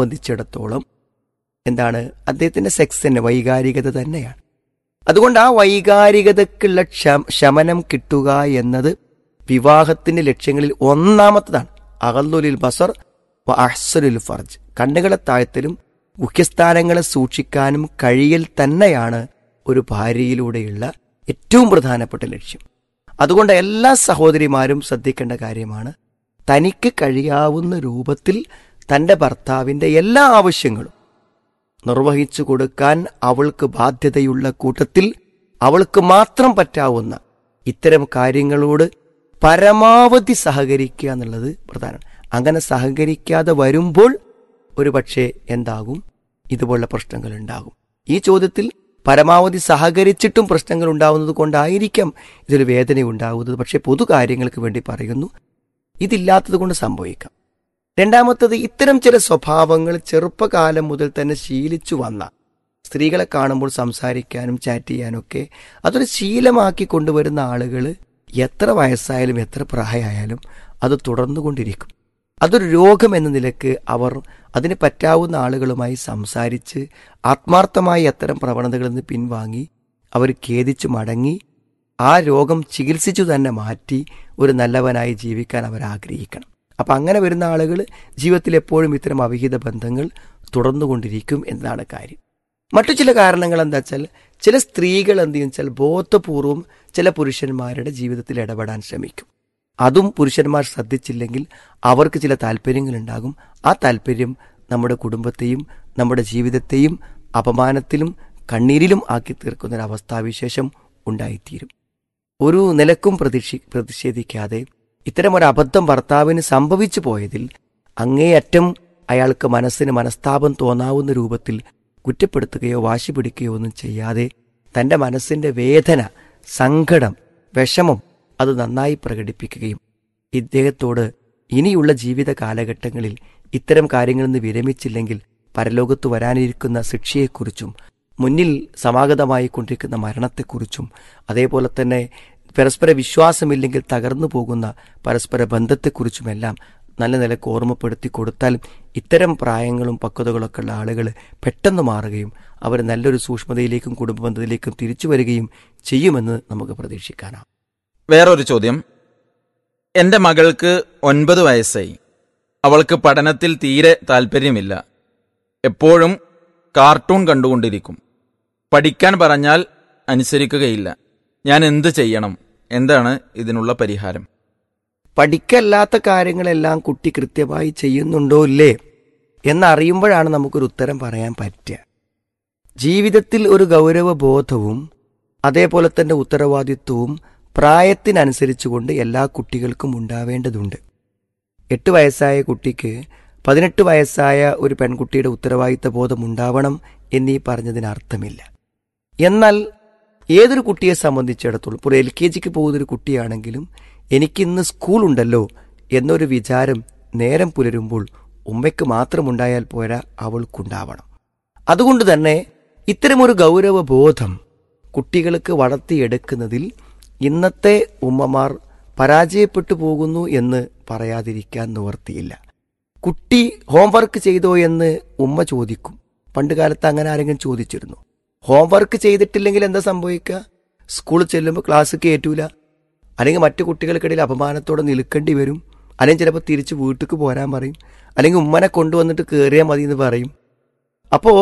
സംബന്ധിച്ചിടത്തോളം എന്താണ് അദ്ദേഹത്തിന്റെ സെക്സ് തന്നെ വൈകാരികത തന്നെയാണ് അതുകൊണ്ട് ആ വൈകാരികതക്കുള്ള ക്ഷ- ശമനം കിട്ടുക എന്നത് വിവാഹത്തിന്റെ ലക്ഷ്യങ്ങളിൽ ഒന്നാമത്തതാണ് അകല്ലുലിൽ ബസർ വ അഹ്സനുൽ ഫർജ് കണ്ണുകളെ താഴ്ത്തലും മുഖ്യസ്ഥാനങ്ങളെ സൂക്ഷിക്കാനും കഴിയൽ തന്നെയാണ് ഒരു ഭാര്യയിലൂടെയുള്ള ഏറ്റവും പ്രധാനപ്പെട്ട ലക്ഷ്യം അതുകൊണ്ട് എല്ലാ സഹോദരിമാരും ശ്രദ്ധിക്കേണ്ട കാര്യമാണ് തനിക്ക് കഴിയാവുന്ന രൂപത്തിൽ തന്റെ ഭർത്താവിന്റെ എല്ലാ ആവശ്യങ്ങളും നിർവഹിച്ചു കൊടുക്കാൻ അവൾക്ക് ബാധ്യതയുള്ള കൂട്ടത്തിൽ അവൾക്ക് മാത്രം പറ്റാവുന്ന ഇത്തരം കാര്യങ്ങളോട് പരമാവധി സഹകരിക്കുക എന്നുള്ളത് പ്രധാനമാണ് അങ്ങനെ സഹകരിക്കാതെ വരുമ്പോൾ ഒരു പക്ഷേ എന്താകും ഇതുപോലുള്ള പ്രശ്നങ്ങൾ ഉണ്ടാകും ഈ ചോദ്യത്തിൽ പരമാവധി സഹകരിച്ചിട്ടും പ്രശ്നങ്ങൾ ഉണ്ടാവുന്നത് കൊണ്ടായിരിക്കാം ഇതൊരു വേദന ഉണ്ടാവുന്നത് പക്ഷേ പൊതു കാര്യങ്ങൾക്ക് വേണ്ടി പറയുന്നു ഇതില്ലാത്തത് കൊണ്ട് സംഭവിക്കാം രണ്ടാമത്തത് ഇത്തരം ചില സ്വഭാവങ്ങൾ ചെറുപ്പകാലം മുതൽ തന്നെ ശീലിച്ചു വന്ന സ്ത്രീകളെ കാണുമ്പോൾ സംസാരിക്കാനും ചാറ്റ് ചെയ്യാനും ഒക്കെ അതൊരു ശീലമാക്കി കൊണ്ടുവരുന്ന ആളുകൾ എത്ര വയസ്സായാലും എത്ര പ്രായമായാലും അത് തുടർന്നുകൊണ്ടിരിക്കും അതൊരു രോഗം എന്ന നിലക്ക് അവർ അതിന് പറ്റാവുന്ന ആളുകളുമായി സംസാരിച്ച് ആത്മാർത്ഥമായി അത്തരം പ്രവണതകളിൽ നിന്ന് പിൻവാങ്ങി അവർ ഖേദിച്ചു മടങ്ങി ആ രോഗം ചികിത്സിച്ചു തന്നെ മാറ്റി ഒരു നല്ലവനായി ജീവിക്കാൻ അവർ ആഗ്രഹിക്കണം അപ്പം അങ്ങനെ വരുന്ന ആളുകൾ ജീവിതത്തിൽ എപ്പോഴും ഇത്തരം അവിഹിത ബന്ധങ്ങൾ തുടർന്നുകൊണ്ടിരിക്കും എന്നതാണ് കാര്യം മറ്റു ചില കാരണങ്ങൾ എന്താ വെച്ചാൽ ചില സ്ത്രീകൾ എന്ത് ചെയ്യും വെച്ചാൽ ബോധപൂർവം ചില പുരുഷന്മാരുടെ ജീവിതത്തിൽ ഇടപെടാൻ ശ്രമിക്കും അതും പുരുഷന്മാർ ശ്രദ്ധിച്ചില്ലെങ്കിൽ അവർക്ക് ചില താല്പര്യങ്ങളുണ്ടാകും ആ താല്പര്യം നമ്മുടെ കുടുംബത്തെയും നമ്മുടെ ജീവിതത്തെയും അപമാനത്തിലും കണ്ണീരിലും ആക്കി തീർക്കുന്ന ഒരു അവസ്ഥാവിശേഷം ഉണ്ടായിത്തീരും ഒരു നിലക്കും പ്രതിഷി പ്രതിഷേധിക്കാതെ ഇത്തരം ഒരു അബദ്ധം ഭർത്താവിന് സംഭവിച്ചു പോയതിൽ അങ്ങേയറ്റം അയാൾക്ക് മനസ്സിന് മനസ്താപം തോന്നാവുന്ന രൂപത്തിൽ കുറ്റപ്പെടുത്തുകയോ വാശി പിടിക്കുകയോ ഒന്നും ചെയ്യാതെ തന്റെ മനസ്സിന്റെ വേദന സങ്കടം വിഷമം അത് നന്നായി പ്രകടിപ്പിക്കുകയും ഇദ്ദേഹത്തോട് ഇനിയുള്ള ജീവിത കാലഘട്ടങ്ങളിൽ ഇത്തരം കാര്യങ്ങളിൽ നിന്ന് വിരമിച്ചില്ലെങ്കിൽ പരലോകത്ത് വരാനിരിക്കുന്ന ശിക്ഷയെക്കുറിച്ചും മുന്നിൽ സമാഗതമായി കൊണ്ടിരിക്കുന്ന മരണത്തെക്കുറിച്ചും അതേപോലെ തന്നെ പരസ്പര വിശ്വാസമില്ലെങ്കിൽ തകർന്നു പോകുന്ന പരസ്പര ബന്ധത്തെക്കുറിച്ചുമെല്ലാം നല്ല നിലക്ക് ഓർമ്മപ്പെടുത്തി കൊടുത്താൽ ഇത്തരം പ്രായങ്ങളും പക്വതകളൊക്കെ ഉള്ള ആളുകൾ പെട്ടെന്ന് മാറുകയും അവർ നല്ലൊരു സൂക്ഷ്മതയിലേക്കും കുടുംബ ബന്ധത്തിലേക്കും തിരിച്ചു വരികയും ചെയ്യുമെന്ന് നമുക്ക് പ്രതീക്ഷിക്കാനാവും വേറൊരു ചോദ്യം എന്റെ മകൾക്ക് ഒൻപത് വയസ്സായി അവൾക്ക് പഠനത്തിൽ തീരെ താല്പര്യമില്ല എപ്പോഴും കാർട്ടൂൺ കണ്ടുകൊണ്ടിരിക്കും പഠിക്കാൻ പറഞ്ഞാൽ അനുസരിക്കുകയില്ല ഞാൻ എന്ത് ചെയ്യണം എന്താണ് ഇതിനുള്ള പരിഹാരം പഠിക്കല്ലാത്ത കാര്യങ്ങളെല്ലാം കുട്ടി കൃത്യമായി ചെയ്യുന്നുണ്ടോ ഇല്ലേ എന്നറിയുമ്പോഴാണ് നമുക്കൊരു ഉത്തരം പറയാൻ പറ്റുക ജീവിതത്തിൽ ഒരു ഗൗരവബോധവും അതേപോലെ തന്നെ ഉത്തരവാദിത്വവും പ്രായത്തിനനുസരിച്ചുകൊണ്ട് എല്ലാ കുട്ടികൾക്കും ഉണ്ടാവേണ്ടതുണ്ട് എട്ട് വയസ്സായ കുട്ടിക്ക് പതിനെട്ട് വയസ്സായ ഒരു പെൺകുട്ടിയുടെ ഉത്തരവാദിത്ത ബോധം ഉണ്ടാവണം എന്നീ പറഞ്ഞതിന് അർത്ഥമില്ല എന്നാൽ ഏതൊരു കുട്ടിയെ സംബന്ധിച്ചിടത്തോളം ഇപ്പോൾ എൽ കെ ജിക്ക് പോകുന്നൊരു കുട്ടിയാണെങ്കിലും എനിക്കിന്ന് സ്കൂളുണ്ടല്ലോ എന്നൊരു വിചാരം നേരം പുലരുമ്പോൾ ഉമ്മയ്ക്ക് മാത്രമുണ്ടായാൽ പോരാ അവൾക്കുണ്ടാവണം അതുകൊണ്ട് തന്നെ ഇത്തരമൊരു ഗൗരവബോധം കുട്ടികൾക്ക് വളർത്തിയെടുക്കുന്നതിൽ ഇന്നത്തെ ഉമ്മമാർ പരാജയപ്പെട്ടു പോകുന്നു എന്ന് പറയാതിരിക്കാൻ നിവർത്തിയില്ല കുട്ടി ഹോംവർക്ക് ചെയ്തോ എന്ന് ഉമ്മ ചോദിക്കും പണ്ട് കാലത്ത് അങ്ങനെ ആരെങ്കിലും ചോദിച്ചിരുന്നു ഹോംവർക്ക് ചെയ്തിട്ടില്ലെങ്കിൽ എന്താ സംഭവിക്കുക സ്കൂളിൽ ചെല്ലുമ്പോൾ ക്ലാസ് കയറ്റൂല അല്ലെങ്കിൽ മറ്റു കുട്ടികൾക്കിടയിൽ അപമാനത്തോടെ നിൽക്കേണ്ടി വരും അല്ലെങ്കിൽ ചിലപ്പോൾ തിരിച്ച് വീട്ടിലേക്ക് പോരാൻ പറയും അല്ലെങ്കിൽ ഉമ്മനെ കൊണ്ടുവന്നിട്ട് കയറിയാൽ മതി എന്ന് പറയും അപ്പോൾ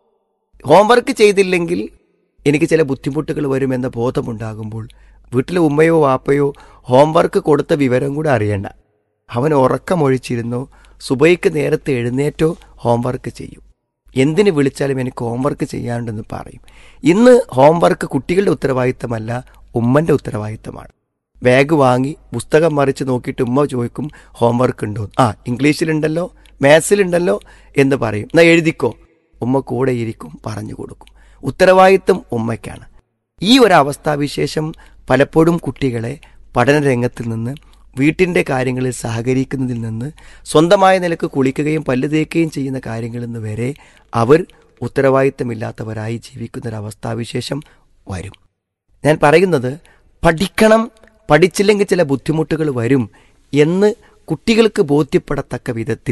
ഹോംവർക്ക് ചെയ്തില്ലെങ്കിൽ എനിക്ക് ചില ബുദ്ധിമുട്ടുകൾ വരുമെന്ന ബോധമുണ്ടാകുമ്പോൾ വീട്ടിലെ ഉമ്മയോ വാപ്പയോ ഹോംവർക്ക് കൊടുത്ത വിവരം കൂടെ അറിയണ്ട അവൻ ഉറക്കമൊഴിച്ചിരുന്നോ സുബൈക്ക് നേരത്തെ എഴുന്നേറ്റോ ഹോംവർക്ക് ചെയ്യും എന്തിന് വിളിച്ചാലും എനിക്ക് ഹോംവർക്ക് ചെയ്യാനുണ്ടെന്ന് പറയും ഇന്ന് ഹോംവർക്ക് കുട്ടികളുടെ ഉത്തരവാദിത്തമല്ല ഉമ്മന്റെ ഉത്തരവാദിത്തമാണ് ബാഗ് വാങ്ങി പുസ്തകം മറിച്ച് നോക്കിയിട്ട് ഉമ്മ ചോദിക്കും ഹോംവർക്ക് ഉണ്ടോ ആ ഇംഗ്ലീഷിലുണ്ടല്ലോ മാത്സിലുണ്ടല്ലോ എന്ന് പറയും എന്നാ എഴുതിക്കോ ഉമ്മ കൂടെ ഇരിക്കും പറഞ്ഞു കൊടുക്കും ഉത്തരവാദിത്തം ഉമ്മയ്ക്കാണ് ഈ ഒരു അവസ്ഥാവിശേഷം പലപ്പോഴും കുട്ടികളെ പഠനരംഗത്തിൽ നിന്ന് വീട്ടിന്റെ കാര്യങ്ങളിൽ സഹകരിക്കുന്നതിൽ നിന്ന് സ്വന്തമായ നിലക്ക് കുളിക്കുകയും പല്ല് തേക്കുകയും ചെയ്യുന്ന കാര്യങ്ങളിൽ നിന്ന് വരെ അവർ ഉത്തരവാദിത്തമില്ലാത്തവരായി ജീവിക്കുന്ന ഒരു അവസ്ഥാവിശേഷം വരും ഞാൻ പറയുന്നത് പഠിക്കണം പഠിച്ചില്ലെങ്കിൽ ചില ബുദ്ധിമുട്ടുകൾ വരും എന്ന് കുട്ടികൾക്ക് ബോധ്യപ്പെടത്തക്ക വിധത്തിൽ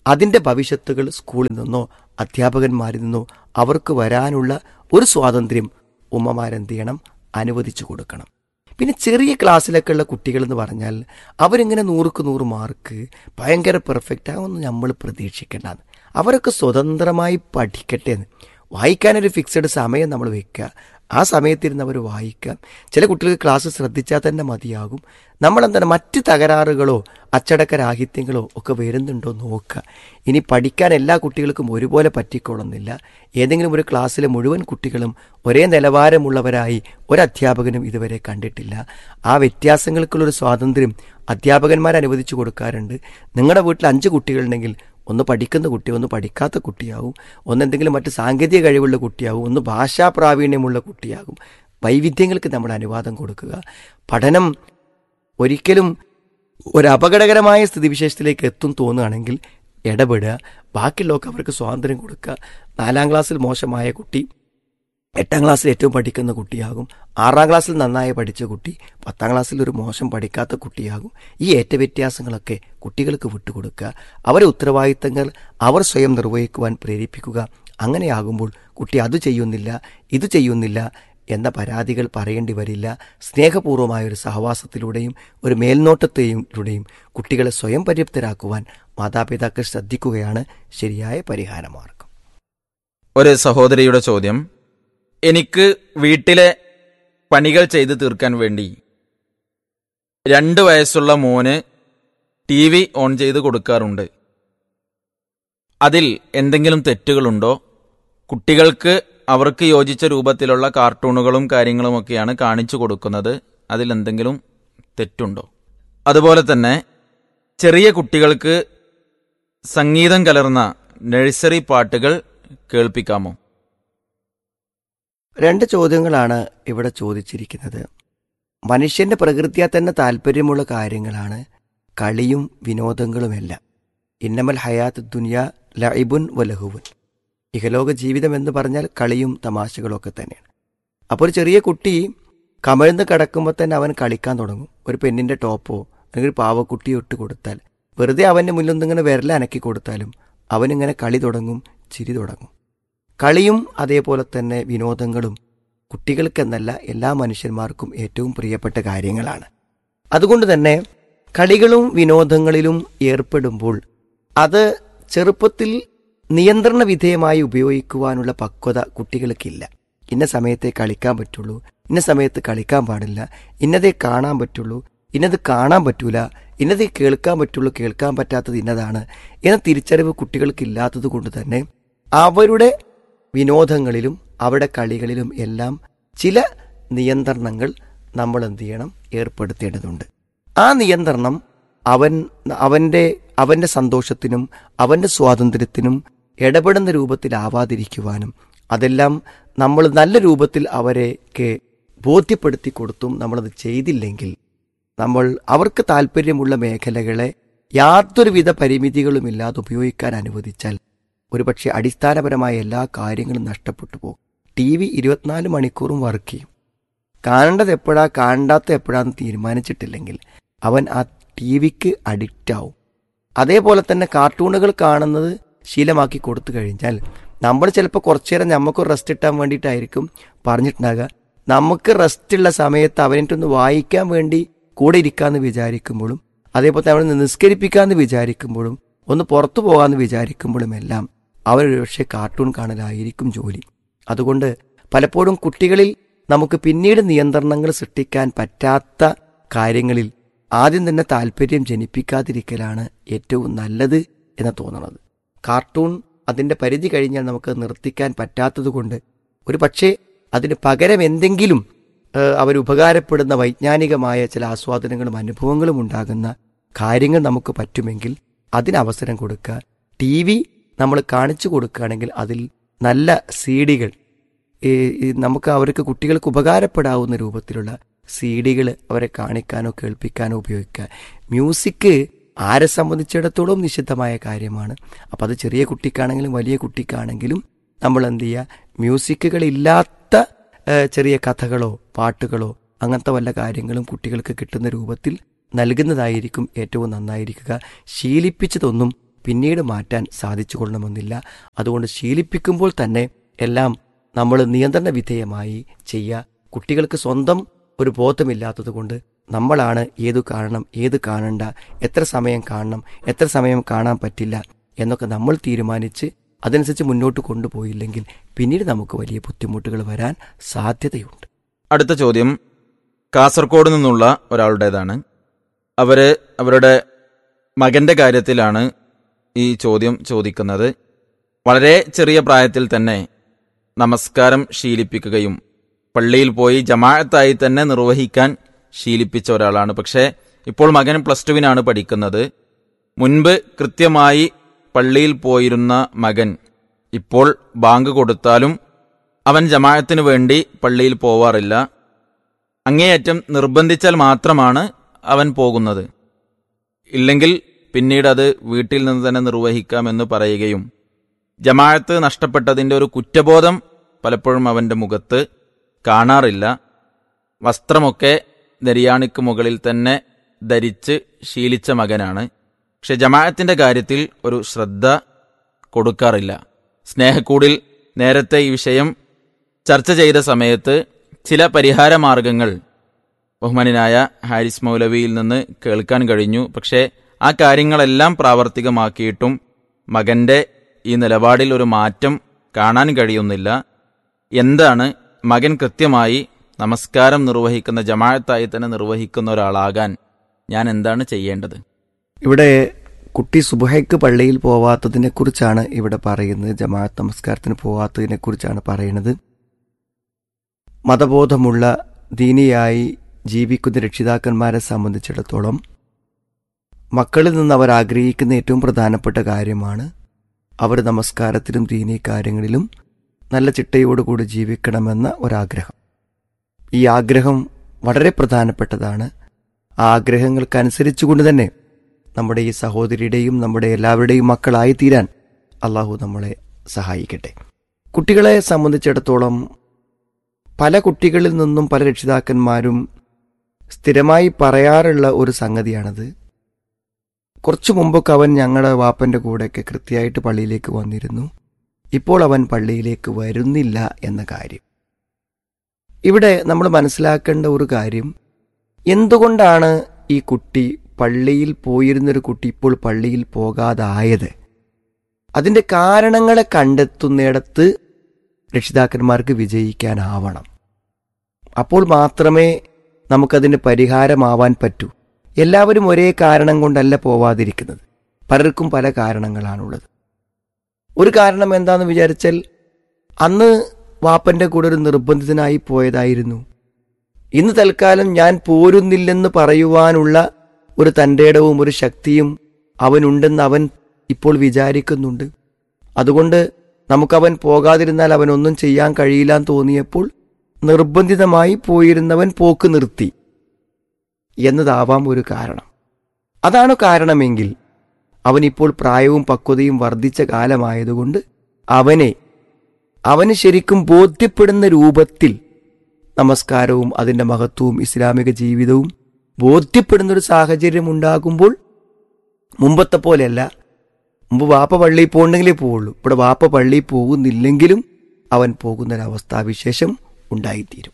അതിൻ്റെ ഭവിഷ്യത്തുകൾ സ്കൂളിൽ നിന്നോ അധ്യാപകന്മാരിൽ നിന്നോ അവർക്ക് വരാനുള്ള ഒരു സ്വാതന്ത്ര്യം ഉമ്മമാരെന്ത് ചെയ്യണം അനുവദിച്ചു കൊടുക്കണം പിന്നെ ചെറിയ ക്ലാസ്സിലൊക്കെ ഉള്ള കുട്ടികൾ എന്ന് പറഞ്ഞാൽ അവരിങ്ങനെ നൂറുക്ക് നൂറ് മാർക്ക് ഭയങ്കര പെർഫെക്റ്റ് ആവുമെന്ന് നമ്മൾ പ്രതീക്ഷിക്കേണ്ടത് അവരൊക്കെ സ്വതന്ത്രമായി പഠിക്കട്ടെ എന്ന് വായിക്കാനൊരു ഫിക്സഡ് സമയം നമ്മൾ വെക്കുക ആ സമയത്തിരുന്ന് അവർ വായിക്കാം ചില കുട്ടികൾക്ക് ക്ലാസ് ശ്രദ്ധിച്ചാൽ തന്നെ മതിയാകും നമ്മളെന്താണ് മറ്റ് തകരാറുകളോ അച്ചടക്ക രാഹിത്യങ്ങളോ ഒക്കെ വരുന്നുണ്ടോ നോക്കുക ഇനി പഠിക്കാൻ എല്ലാ കുട്ടികൾക്കും ഒരുപോലെ പറ്റിക്കൊള്ളുന്നില്ല ഏതെങ്കിലും ഒരു ക്ലാസ്സിലെ മുഴുവൻ കുട്ടികളും ഒരേ നിലവാരമുള്ളവരായി ഒരധ്യാപകനും ഇതുവരെ കണ്ടിട്ടില്ല ആ വ്യത്യാസങ്ങൾക്കുള്ളൊരു സ്വാതന്ത്ര്യം അധ്യാപകന്മാർ അനുവദിച്ചു കൊടുക്കാറുണ്ട് നിങ്ങളുടെ വീട്ടിൽ അഞ്ച് കുട്ടികളുണ്ടെങ്കിൽ ഒന്ന് പഠിക്കുന്ന കുട്ടി ഒന്ന് പഠിക്കാത്ത കുട്ടിയാവും ഒന്ന് എന്തെങ്കിലും മറ്റ് സാങ്കേതിക കഴിവുള്ള കുട്ടിയാവും ഒന്ന് ഭാഷാ പ്രാവീണ്യമുള്ള കുട്ടിയാകും വൈവിധ്യങ്ങൾക്ക് നമ്മൾ അനുവാദം കൊടുക്കുക പഠനം ഒരിക്കലും ഒരു അപകടകരമായ സ്ഥിതിവിശേഷത്തിലേക്ക് എത്തും തോന്നുകയാണെങ്കിൽ ഇടപെടുക ബാക്കിയുള്ളവർക്ക് അവർക്ക് സ്വാതന്ത്ര്യം കൊടുക്കുക നാലാം ക്ലാസ്സിൽ മോശമായ കുട്ടി എട്ടാം ക്ലാസ്സിൽ ഏറ്റവും പഠിക്കുന്ന കുട്ടിയാകും ആറാം ക്ലാസ്സിൽ നന്നായി പഠിച്ച കുട്ടി പത്താം ക്ലാസ്സിൽ ഒരു മോശം പഠിക്കാത്ത കുട്ടിയാകും ഈ ഏറ്റ വ്യത്യാസങ്ങളൊക്കെ കുട്ടികൾക്ക് വിട്ടുകൊടുക്കുക അവരെ ഉത്തരവാദിത്തങ്ങൾ അവർ സ്വയം നിർവഹിക്കുവാൻ പ്രേരിപ്പിക്കുക അങ്ങനെയാകുമ്പോൾ കുട്ടി അത് ചെയ്യുന്നില്ല ഇത് ചെയ്യുന്നില്ല എന്ന പരാതികൾ പറയേണ്ടി വരില്ല സ്നേഹപൂർവമായ ഒരു സഹവാസത്തിലൂടെയും ഒരു മേൽനോട്ടത്തെയിലൂടെയും കുട്ടികളെ സ്വയം പര്യാപ്തരാക്കുവാൻ മാതാപിതാക്കൾ ശ്രദ്ധിക്കുകയാണ് ശരിയായ പരിഹാരമാർഗം ഒരു സഹോദരിയുടെ ചോദ്യം എനിക്ക് വീട്ടിലെ പണികൾ ചെയ്തു തീർക്കാൻ വേണ്ടി രണ്ട് വയസ്സുള്ള മോന് ടി വി ഓൺ ചെയ്ത് കൊടുക്കാറുണ്ട് അതിൽ എന്തെങ്കിലും തെറ്റുകളുണ്ടോ കുട്ടികൾക്ക് അവർക്ക് യോജിച്ച രൂപത്തിലുള്ള കാർട്ടൂണുകളും കാര്യങ്ങളുമൊക്കെയാണ് കാണിച്ചു കൊടുക്കുന്നത് അതിൽ എന്തെങ്കിലും തെറ്റുണ്ടോ അതുപോലെ തന്നെ ചെറിയ കുട്ടികൾക്ക് സംഗീതം കലർന്ന നഴ്സറി പാട്ടുകൾ കേൾപ്പിക്കാമോ രണ്ട് ചോദ്യങ്ങളാണ് ഇവിടെ ചോദിച്ചിരിക്കുന്നത് മനുഷ്യന്റെ പ്രകൃതിയാൽ തന്നെ താല്പര്യമുള്ള കാര്യങ്ങളാണ് കളിയും വിനോദങ്ങളുമെല്ലാം ഇന്നമൽ ഹയാത്ത് ദുനിയ ലൈബുൻ വലഹുവുൻ ഇഹലോക ജീവിതം എന്ന് പറഞ്ഞാൽ കളിയും തമാശകളൊക്കെ തന്നെയാണ് അപ്പോൾ ഒരു ചെറിയ കുട്ടി കമഴ്ന്ന് കിടക്കുമ്പോൾ തന്നെ അവൻ കളിക്കാൻ തുടങ്ങും ഒരു പെണ്ണിന്റെ ടോപ്പോ അല്ലെങ്കിൽ ഒരു പാവക്കുട്ടിയോ ഇട്ട് കൊടുത്താൽ വെറുതെ അവന്റെ മുന്നിൽ നിന്നിങ്ങനെ വിരല അനക്കി കൊടുത്താലും അവനിങ്ങനെ കളി തുടങ്ങും ചിരി തുടങ്ങും കളിയും അതേപോലെ തന്നെ വിനോദങ്ങളും കുട്ടികൾക്കെന്നല്ല എല്ലാ മനുഷ്യന്മാർക്കും ഏറ്റവും പ്രിയപ്പെട്ട കാര്യങ്ങളാണ് അതുകൊണ്ട് തന്നെ കളികളും വിനോദങ്ങളിലും ഏർപ്പെടുമ്പോൾ അത് ചെറുപ്പത്തിൽ നിയന്ത്രണ വിധേയമായി ഉപയോഗിക്കുവാനുള്ള പക്വത കുട്ടികൾക്കില്ല ഇന്ന സമയത്തെ കളിക്കാൻ പറ്റുള്ളൂ ഇന്ന സമയത്ത് കളിക്കാൻ പാടില്ല ഇന്നതേ കാണാൻ പറ്റുള്ളൂ ഇന്നത് കാണാൻ പറ്റൂല ഇന്നതേ കേൾക്കാൻ പറ്റുള്ളൂ കേൾക്കാൻ പറ്റാത്തത് ഇന്നതാണ് എന്ന തിരിച്ചറിവ് കുട്ടികൾക്കില്ലാത്തത് കൊണ്ട് തന്നെ അവരുടെ വിനോദങ്ങളിലും അവരുടെ കളികളിലും എല്ലാം ചില നിയന്ത്രണങ്ങൾ നമ്മൾ എന്ത് ചെയ്യണം ഏർപ്പെടുത്തേണ്ടതുണ്ട് ആ നിയന്ത്രണം അവൻ അവന്റെ അവന്റെ സന്തോഷത്തിനും അവന്റെ സ്വാതന്ത്ര്യത്തിനും ഇടപെടുന്ന രൂപത്തിലാവാതിരിക്കുവാനും അതെല്ലാം നമ്മൾ നല്ല രൂപത്തിൽ അവരെക്ക് ബോധ്യപ്പെടുത്തി കൊടുത്തും നമ്മളത് ചെയ്തില്ലെങ്കിൽ നമ്മൾ അവർക്ക് താല്പര്യമുള്ള മേഖലകളെ യാതൊരുവിധ പരിമിതികളുമില്ലാതെ ഉപയോഗിക്കാൻ അനുവദിച്ചാൽ ഒരുപക്ഷെ അടിസ്ഥാനപരമായ എല്ലാ കാര്യങ്ങളും നഷ്ടപ്പെട്ടു പോകും ടി വി ഇരുപത്തിനാല് മണിക്കൂറും വർക്ക് ചെയ്യും കാണേണ്ടത് എപ്പോഴാ കാണാത്ത എപ്പോഴാന്ന് തീരുമാനിച്ചിട്ടില്ലെങ്കിൽ അവൻ ആ ടി വിക്ക് അഡിക്റ്റ് ആവും അതേപോലെ തന്നെ കാർട്ടൂണുകൾ കാണുന്നത് ശീലമാക്കി കൊടുത്തു കഴിഞ്ഞാൽ നമ്മൾ ചിലപ്പോൾ കുറച്ചു നേരം നമുക്കൊരു റെസ്റ്റ് കിട്ടാൻ വേണ്ടിയിട്ടായിരിക്കും പറഞ്ഞിട്ടുണ്ടാകുക നമുക്ക് റെസ്റ്റ് ഉള്ള സമയത്ത് അവനിട്ടൊന്ന് വായിക്കാൻ വേണ്ടി കൂടെ ഇരിക്കാമെന്ന് വിചാരിക്കുമ്പോഴും അതേപോലെ തന്നെ അവനെ നിസ്കരിപ്പിക്കാമെന്ന് വിചാരിക്കുമ്പോഴും ഒന്ന് പുറത്തു പോകാമെന്ന് വിചാരിക്കുമ്പോഴും എല്ലാം അവരൊരു പക്ഷേ കാർട്ടൂൺ കാണലായിരിക്കും ജോലി അതുകൊണ്ട് പലപ്പോഴും കുട്ടികളിൽ നമുക്ക് പിന്നീട് നിയന്ത്രണങ്ങൾ സൃഷ്ടിക്കാൻ പറ്റാത്ത കാര്യങ്ങളിൽ ആദ്യം തന്നെ താല്പര്യം ജനിപ്പിക്കാതിരിക്കലാണ് ഏറ്റവും നല്ലത് എന്ന് തോന്നുന്നത് കാർട്ടൂൺ അതിന്റെ പരിധി കഴിഞ്ഞാൽ നമുക്ക് നിർത്തിക്കാൻ പറ്റാത്തതുകൊണ്ട് ഒരു പക്ഷേ അതിന് പകരം എന്തെങ്കിലും ഏഹ്, അവർ ഉപകാരപ്പെടുന്ന വൈജ്ഞാനികമായ ചില ആസ്വാദനങ്ങളും അനുഭവങ്ങളും ഉണ്ടാകുന്ന കാര്യങ്ങൾ നമുക്ക് പറ്റുമെങ്കിൽ അതിന് അവസരം കൊടുക്കുക ടി വി നമ്മൾ കാണിച്ചു കൊടുക്കുകയാണെങ്കിൽ അതിൽ നല്ല സീഡികൾ ഈ ഈ നമുക്ക് അവർക്ക് കുട്ടികൾക്ക് ഉപകാരപ്പെടാവുന്ന രൂപത്തിലുള്ള സീഡികൾ അവരെ കാണിക്കാനോ കേൾപ്പിക്കാനോ ഉപയോഗിക്കുക മ്യൂസിക് ആരെ സംബന്ധിച്ചിടത്തോളം നിഷിദ്ധമായ കാര്യമാണ് അപ്പം അത് ചെറിയ കുട്ടിക്കാണെങ്കിലും വലിയ കുട്ടിക്കാണെങ്കിലും നമ്മൾ എന്ത് ചെയ്യുക മ്യൂസിക്കുകളില്ലാത്ത ഏഹ്, ചെറിയ കഥകളോ പാട്ടുകളോ അങ്ങനത്തെ വല്ല കാര്യങ്ങളും കുട്ടികൾക്ക് കിട്ടുന്ന രൂപത്തിൽ നൽകുന്നതായിരിക്കും ഏറ്റവും നന്നായിരിക്കുക ശീലിപ്പിച്ചതൊന്നും പിന്നീട് മാറ്റാൻ സാധിച്ചു കൊള്ളണമെന്നില്ല അതുകൊണ്ട് ശീലിപ്പിക്കുമ്പോൾ തന്നെ എല്ലാം നമ്മൾ നിയന്ത്രണ വിധേയമായി ചെയ്യുക കുട്ടികൾക്ക് സ്വന്തം ഒരു ബോധമില്ലാത്തത് കൊണ്ട് നമ്മളാണ് ഏതു കാണണം ഏത് കാണണ്ട എത്ര സമയം കാണണം എത്ര സമയം കാണാൻ പറ്റില്ല എന്നൊക്കെ നമ്മൾ തീരുമാനിച്ച് അതനുസരിച്ച് മുന്നോട്ട് കൊണ്ടുപോയില്ലെങ്കിൽ പിന്നീട് നമുക്ക് വലിയ ബുദ്ധിമുട്ടുകൾ വരാൻ സാധ്യതയുണ്ട് അടുത്ത ചോദ്യം കാസർഗോഡ് നിന്നുള്ള ഒരാളുടേതാണ് അവര് അവരുടെ മകന്റെ കാര്യത്തിലാണ് ഈ ചോദ്യം ചോദിക്കുന്നത് വളരെ ചെറിയ പ്രായത്തിൽ തന്നെ നമസ്കാരം ശീലിപ്പിക്കുകയും പള്ളിയിൽ പോയി ജമാഅത്തായി തന്നെ നിർവഹിക്കാൻ ശീലിപ്പിച്ച ഒരാളാണ് പക്ഷേ ഇപ്പോൾ മകൻ പ്ലസ് ടുവിനാണ് പഠിക്കുന്നത് മുൻപ് കൃത്യമായി പള്ളിയിൽ പോയിരുന്ന മകൻ ഇപ്പോൾ ബാങ്ക് കൊടുത്താലും അവൻ ജമാഅത്തിന് വേണ്ടി പള്ളിയിൽ പോവാറില്ല അങ്ങേയറ്റം നിർബന്ധിച്ചാൽ മാത്രമാണ് അവൻ പോകുന്നത് ഇല്ലെങ്കിൽ പിന്നീട് അത് വീട്ടിൽ നിന്ന് തന്നെ നിർവഹിക്കാമെന്ന് പറയുകയും ജമാഅത്ത് നഷ്ടപ്പെട്ടതിൻ്റെ ഒരു കുറ്റബോധം പലപ്പോഴും അവൻ്റെ മുഖത്ത് കാണാറില്ല വസ്ത്രമൊക്കെ നെരിയാണിക്ക് മുകളിൽ തന്നെ ധരിച്ച് ശീലിച്ച മകനാണ് പക്ഷെ ജമാഅത്തിന്റെ കാര്യത്തിൽ ഒരു ശ്രദ്ധ കൊടുക്കാറില്ല സ്നേഹക്കൂടിൽ നേരത്തെ ഈ വിഷയം ചർച്ച ചെയ്ത സമയത്ത് ചില പരിഹാര മാർഗങ്ങൾ ബഹുമാനായ ഹാരിസ് മൗലവിയിൽ നിന്ന് കേൾക്കാൻ കഴിഞ്ഞു പക്ഷേ ആ കാര്യങ്ങളെല്ലാം പ്രാവർത്തികമാക്കിയിട്ടും മകന്റെ ഈ നിലപാടിൽ ഒരു മാറ്റം കാണാൻ കഴിയുന്നില്ല എന്താണ് മകൻ കൃത്യമായി നമസ്കാരം നിർവഹിക്കുന്ന ജമാഅത്തായി തന്നെ നിർവഹിക്കുന്ന ഒരാളാകാൻ ഞാൻ എന്താണ് ചെയ്യേണ്ടത് ഇവിടെ കുട്ടി സുബഹയ്ക്ക് പള്ളിയിൽ പോവാത്തതിനെ കുറിച്ചാണ് ഇവിടെ പറയുന്നത് ജമാഅത്ത് നമസ്കാരത്തിന് പോവാത്തതിനെ കുറിച്ചാണ് പറയുന്നത് മതബോധമുള്ള ദീനിയായി ജീവിക്കുന്ന രക്ഷിതാക്കന്മാരെ സംബന്ധിച്ചിടത്തോളം മക്കളിൽ നിന്ന് അവർ ആഗ്രഹിക്കുന്ന ഏറ്റവും പ്രധാനപ്പെട്ട കാര്യമാണ് അവർ നമസ്കാരത്തിലും ദീനീ കാര്യങ്ങളിലും നല്ല ചിട്ടയോടുകൂടി ജീവിക്കണമെന്ന ഒരാഗ്രഹം ഈ ആഗ്രഹം വളരെ പ്രധാനപ്പെട്ടതാണ് ആ ആഗ്രഹങ്ങൾക്കനുസരിച്ചുകൊണ്ട് തന്നെ നമ്മുടെ ഈ സഹോദരിയുടെയും നമ്മുടെ എല്ലാവരുടെയും മക്കളായി തീരാൻ അള്ളാഹു നമ്മളെ സഹായിക്കട്ടെ കുട്ടികളെ സംബന്ധിച്ചിടത്തോളം പല കുട്ടികളിൽ നിന്നും പല രക്ഷിതാക്കന്മാരും സ്ഥിരമായി പറയാറുള്ള ഒരു സംഗതിയാണത് കുറച്ചു മുമ്പൊക്കെ അവൻ ഞങ്ങളുടെ വാപ്പന്റെ കൂടെയൊക്കെ കൃത്യമായിട്ട് പള്ളിയിലേക്ക് വന്നിരുന്നു ഇപ്പോൾ അവൻ പള്ളിയിലേക്ക് വരുന്നില്ല എന്ന കാര്യം ഇവിടെ നമ്മൾ മനസ്സിലാക്കേണ്ട ഒരു കാര്യം എന്തുകൊണ്ടാണ് ഈ കുട്ടി പള്ളിയിൽ പോയിരുന്നൊരു കുട്ടി ഇപ്പോൾ പള്ളിയിൽ പോകാതായത് അതിന്റെ കാരണങ്ങളെ കണ്ടെത്തുന്നിടത്ത് രക്ഷിതാക്കന്മാർക്ക് വിജയിക്കാനാവണം അപ്പോൾ മാത്രമേ നമുക്കതിന് പരിഹാരമാവാൻ പറ്റൂ എല്ലാവരും ഒരേ കാരണം കൊണ്ടല്ല പോവാതിരിക്കുന്നത് പലർക്കും പല കാരണങ്ങളാണുള്ളത് ഒരു കാരണം എന്താണെന്ന് വിചാരിച്ചാൽ അന്ന് വാപ്പന്റെ കൂടെ ഒരു നിർബന്ധിതനായി പോയതായിരുന്നു ഇന്ന് തൽക്കാലം ഞാൻ പോരുന്നില്ലെന്ന് പറയുവാനുള്ള ഒരു തൻ്റെ ഇടവും ഒരു ശക്തിയും അവനുണ്ടെന്ന് അവൻ ഇപ്പോൾ വിചാരിക്കുന്നുണ്ട് അതുകൊണ്ട് നമുക്കവൻ പോകാതിരുന്നാൽ അവനൊന്നും ചെയ്യാൻ കഴിയില്ല എന്ന് തോന്നിയപ്പോൾ നിർബന്ധിതമായി പോയിരുന്നവൻ പോക്ക് നിർത്തി എന്നതാവാം ഒരു കാരണം അതാണ് കാരണമെങ്കിൽ അവനിപ്പോൾ പ്രായവും പക്വതയും വർദ്ധിച്ച കാലമായതുകൊണ്ട് അവനെ അവന് ശരിക്കും ബോധ്യപ്പെടുന്ന രൂപത്തിൽ നമസ്കാരവും അതിന്റെ മഹത്വവും ഇസ്ലാമിക ജീവിതവും ബോധ്യപ്പെടുന്ന ഒരു സാഹചര്യം ഉണ്ടാകുമ്പോൾ മുമ്പത്തെ പോലെയല്ല മുമ്പ് വാപ്പ പള്ളിയിൽ പോകണ്ടെങ്കിലേ പോവുള്ളൂ ഇവിടെ വാപ്പ പള്ളിയിൽ പോകുന്നില്ലെങ്കിലും അവൻ പോകുന്നൊരവസ്ഥാവിശേഷം ഉണ്ടായിത്തീരും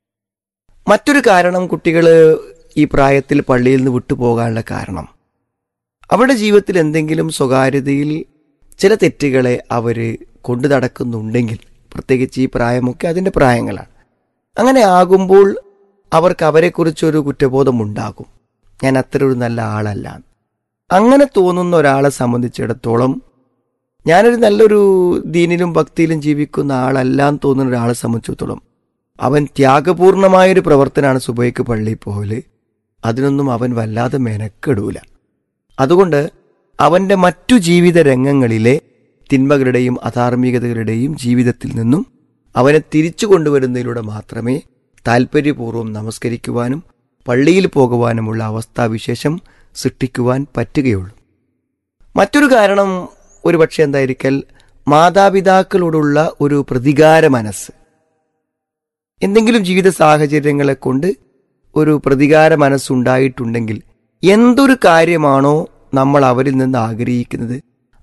മറ്റൊരു കാരണം കുട്ടികൾ ഈ പ്രായത്തിൽ പള്ളിയിൽ നിന്ന് വിട്ടുപോകാനുള്ള കാരണം അവരുടെ ജീവിതത്തിൽ എന്തെങ്കിലും സ്വകാര്യതയിൽ ചില തെറ്റുകളെ അവർ കൊണ്ടു നടക്കുന്നുണ്ടെങ്കിൽ പ്രത്യേകിച്ച് ഈ പ്രായമൊക്കെ അതിൻ്റെ പ്രായങ്ങളാണ് അങ്ങനെ ആകുമ്പോൾ അവർക്ക് അവരെക്കുറിച്ചൊരു കുറ്റബോധം ഉണ്ടാകും ഞാൻ അത്ര ഒരു നല്ല ആളല്ല അങ്ങനെ തോന്നുന്ന ഒരാളെ സംബന്ധിച്ചിടത്തോളം ഞാനൊരു നല്ലൊരു ദീനിലും ഭക്തിയിലും ജീവിക്കുന്ന ആളല്ല എന്ന് തോന്നുന്ന ഒരാളെ സംബന്ധിച്ചിടത്തോളം അവൻ ത്യാഗപൂർണമായൊരു പ്രവർത്തനമാണ് സുബൈക്ക് പള്ളിയിൽ പോകല് അതിനൊന്നും അവൻ വല്ലാതെ മെനക്കെടൂല അതുകൊണ്ട് അവന്റെ മറ്റു ജീവിത രംഗങ്ങളിലെ തിന്മകളുടെയും അധാർമികതകളുടെയും ജീവിതത്തിൽ നിന്നും അവനെ തിരിച്ചു കൊണ്ടുവരുന്നതിലൂടെ മാത്രമേ താൽപ്പര്യപൂർവ്വം നമസ്കരിക്കുവാനും പള്ളിയിൽ പോകുവാനുമുള്ള അവസ്ഥാവിശേഷം സൃഷ്ടിക്കുവാൻ പറ്റുകയുള്ളൂ മറ്റൊരു കാരണം ഒരുപക്ഷെ എന്തായിരിക്കൽ മാതാപിതാക്കളോടുള്ള ഒരു പ്രതികാര മനസ്സ് എന്തെങ്കിലും ജീവിത സാഹചര്യങ്ങളെ കൊണ്ട് ഒരു പ്രതികാര മനസ്സുണ്ടായിട്ടുണ്ടെങ്കിൽ എന്തൊരു കാര്യമാണോ നമ്മൾ അവരിൽ നിന്ന് ആഗ്രഹിക്കുന്നത്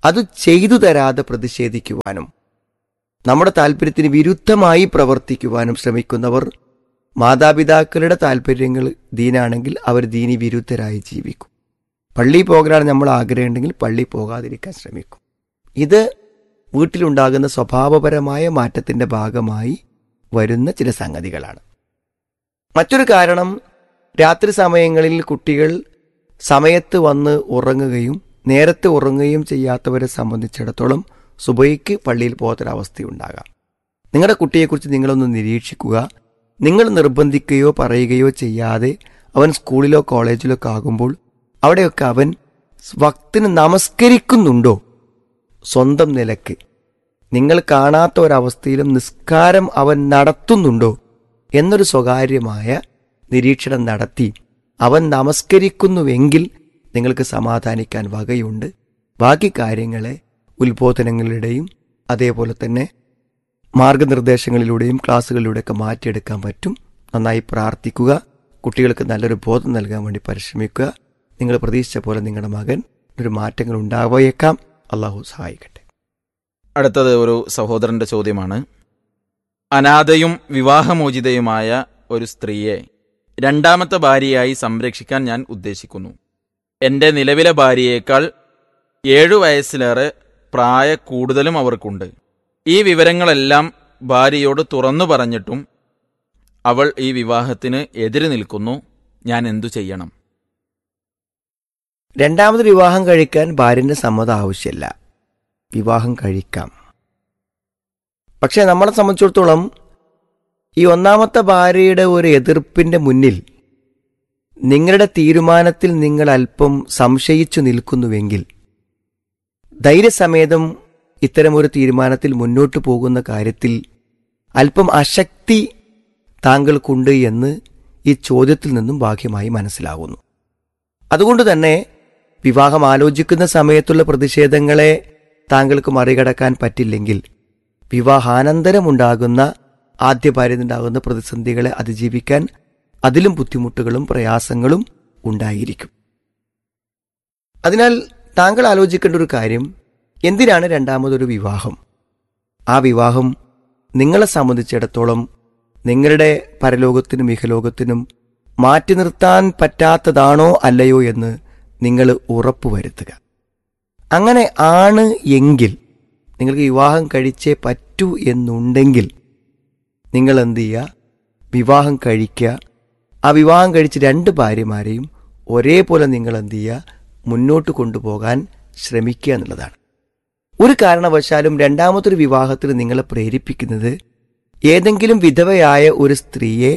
അത് ചെയ്തു തരാതെ പ്രതിഷേധിക്കുവാനും നമ്മുടെ താല്പര്യത്തിന് വിരുദ്ധമായി പ്രവർത്തിക്കുവാനും ശ്രമിക്കുന്നവർ മാതാപിതാക്കളുടെ താല്പര്യങ്ങൾ ദീനാണെങ്കിൽ അവർ ദീനി വിരുദ്ധരായി ജീവിക്കും പള്ളി പോകാനാണ് നമ്മൾ ആഗ്രഹമുണ്ടെങ്കിൽ പള്ളി പോകാതിരിക്കാൻ ശ്രമിക്കും ഇത് വീട്ടിലുണ്ടാകുന്ന സ്വഭാവപരമായ മാറ്റത്തിന്റെ ഭാഗമായി വരുന്ന ചില സംഗതികളാണ് മറ്റൊരു കാരണം രാത്രി സമയങ്ങളിൽ കുട്ടികൾ സമയത്ത് വന്ന് ഉറങ്ങുകയും നേരത്തെ ഉറങ്ങുകയും ചെയ്യാത്തവരെ സംബന്ധിച്ചിടത്തോളം സുബൈക്ക് പള്ളിയിൽ പോകാത്തൊരവസ്ഥയുണ്ടാകാം നിങ്ങളുടെ കുട്ടിയെക്കുറിച്ച് നിങ്ങളൊന്ന് നിരീക്ഷിക്കുക നിങ്ങൾ നിർബന്ധിക്കുകയോ പറയുകയോ ചെയ്യാതെ അവൻ സ്കൂളിലോ കോളേജിലോ ഒക്കെ ആകുമ്പോൾ അവിടെയൊക്കെ അവൻ വക്തിന് നമസ്കരിക്കുന്നുണ്ടോ സ്വന്തം നിലക്ക് നിങ്ങൾ കാണാത്ത ഒരവസ്ഥയിലും നിസ്കാരം അവൻ നടത്തുന്നുണ്ടോ എന്നൊരു സ്വകാര്യമായ നിരീക്ഷണം നടത്തി അവൻ നമസ്കരിക്കുന്നുവെങ്കിൽ നിങ്ങൾക്ക് സമാധാനിക്കാൻ വകയുണ്ട് ബാക്കി കാര്യങ്ങളെ ഉത്ബോധനങ്ങളുടെയും അതേപോലെ തന്നെ മാർഗനിർദ്ദേശങ്ങളിലൂടെയും ക്ലാസ്സുകളിലൂടെയൊക്കെ മാറ്റിയെടുക്കാൻ പറ്റും നന്നായി പ്രാർത്ഥിക്കുക കുട്ടികൾക്ക് നല്ലൊരു ബോധം നൽകാൻ വേണ്ടി പരിശ്രമിക്കുക നിങ്ങൾ പ്രതീക്ഷിച്ച പോലെ നിങ്ങളുടെ മകൻ ഒരു മാറ്റങ്ങൾ ഉണ്ടാവേക്കാം അള്ളാഹു സഹായിക്കട്ടെ അടുത്തത് ഒരു സഹോദരന്റെ ചോദ്യമാണ് അനാഥയും വിവാഹമോചിതയുമായ ഒരു സ്ത്രീയെ രണ്ടാമത്തെ ഭാര്യയായി സംരക്ഷിക്കാൻ ഞാൻ ഉദ്ദേശിക്കുന്നു എന്റെ നിലവിലെ ഭാര്യയേക്കാൾ ഏഴു വയസ്സിലേറെ പ്രായ കൂടുതലും അവർക്കുണ്ട് ഈ വിവരങ്ങളെല്ലാം ഭാര്യയോട് തുറന്നു പറഞ്ഞിട്ടും അവൾ ഈ വിവാഹത്തിന് എതിര് നിൽക്കുന്നു ഞാൻ എന്തു ചെയ്യണം രണ്ടാമത് വിവാഹം കഴിക്കാൻ ഭാര്യന്റെ സമ്മതം ആവശ്യമില്ല വിവാഹം കഴിക്കാം പക്ഷെ നമ്മളെ സംബന്ധിച്ചിടത്തോളം ഈ ഒന്നാമത്തെ ഭാര്യയുടെ ഒരു എതിർപ്പിന്റെ മുന്നിൽ നിങ്ങളുടെ തീരുമാനത്തിൽ നിങ്ങൾ അല്പം സംശയിച്ചു നിൽക്കുന്നുവെങ്കിൽ ധൈര്യസമേതം ഇത്തരമൊരു തീരുമാനത്തിൽ മുന്നോട്ടു പോകുന്ന കാര്യത്തിൽ അല്പം അശക്തി താങ്കൾക്കുണ്ട് എന്ന് ഈ ചോദ്യത്തിൽ നിന്നും ഭാഗ്യമായി മനസ്സിലാകുന്നു അതുകൊണ്ട് തന്നെ വിവാഹം ആലോചിക്കുന്ന സമയത്തുള്ള പ്രതിഷേധങ്ങളെ താങ്കൾക്ക് മറികടക്കാൻ പറ്റില്ലെങ്കിൽ വിവാഹാനന്തരമുണ്ടാകുന്ന ആദ്യ ഭാര്യനുണ്ടാകുന്ന പ്രതിസന്ധികളെ അതിജീവിക്കാൻ അതിലും ബുദ്ധിമുട്ടുകളും പ്രയാസങ്ങളും ഉണ്ടായിരിക്കും അതിനാൽ താങ്കൾ ആലോചിക്കേണ്ട ഒരു കാര്യം എന്തിനാണ് രണ്ടാമതൊരു വിവാഹം ആ വിവാഹം നിങ്ങളെ സംബന്ധിച്ചിടത്തോളം നിങ്ങളുടെ പരലോകത്തിനും ഇഹലോകത്തിനും മാറ്റി നിർത്താൻ പറ്റാത്തതാണോ അല്ലയോ എന്ന് നിങ്ങൾ ഉറപ്പുവരുത്തുക അങ്ങനെ ആണ് എങ്കിൽ നിങ്ങൾക്ക് വിവാഹം കഴിച്ചേ പറ്റൂ എന്നുണ്ടെങ്കിൽ നിങ്ങൾ എന്ത് ചെയ്യുക വിവാഹം കഴിക്കുക ആ വിവാഹം കഴിച്ച് രണ്ട് ഭാര്യമാരെയും ഒരേപോലെ നിങ്ങൾ എന്ത് ചെയ്യുക മുന്നോട്ട് കൊണ്ടുപോകാൻ ശ്രമിക്കുക എന്നുള്ളതാണ് ഒരു കാരണവശാലും രണ്ടാമതൊരു വിവാഹത്തിന് നിങ്ങളെ പ്രേരിപ്പിക്കുന്നത് ഏതെങ്കിലും വിധവയായ ഒരു സ്ത്രീയെ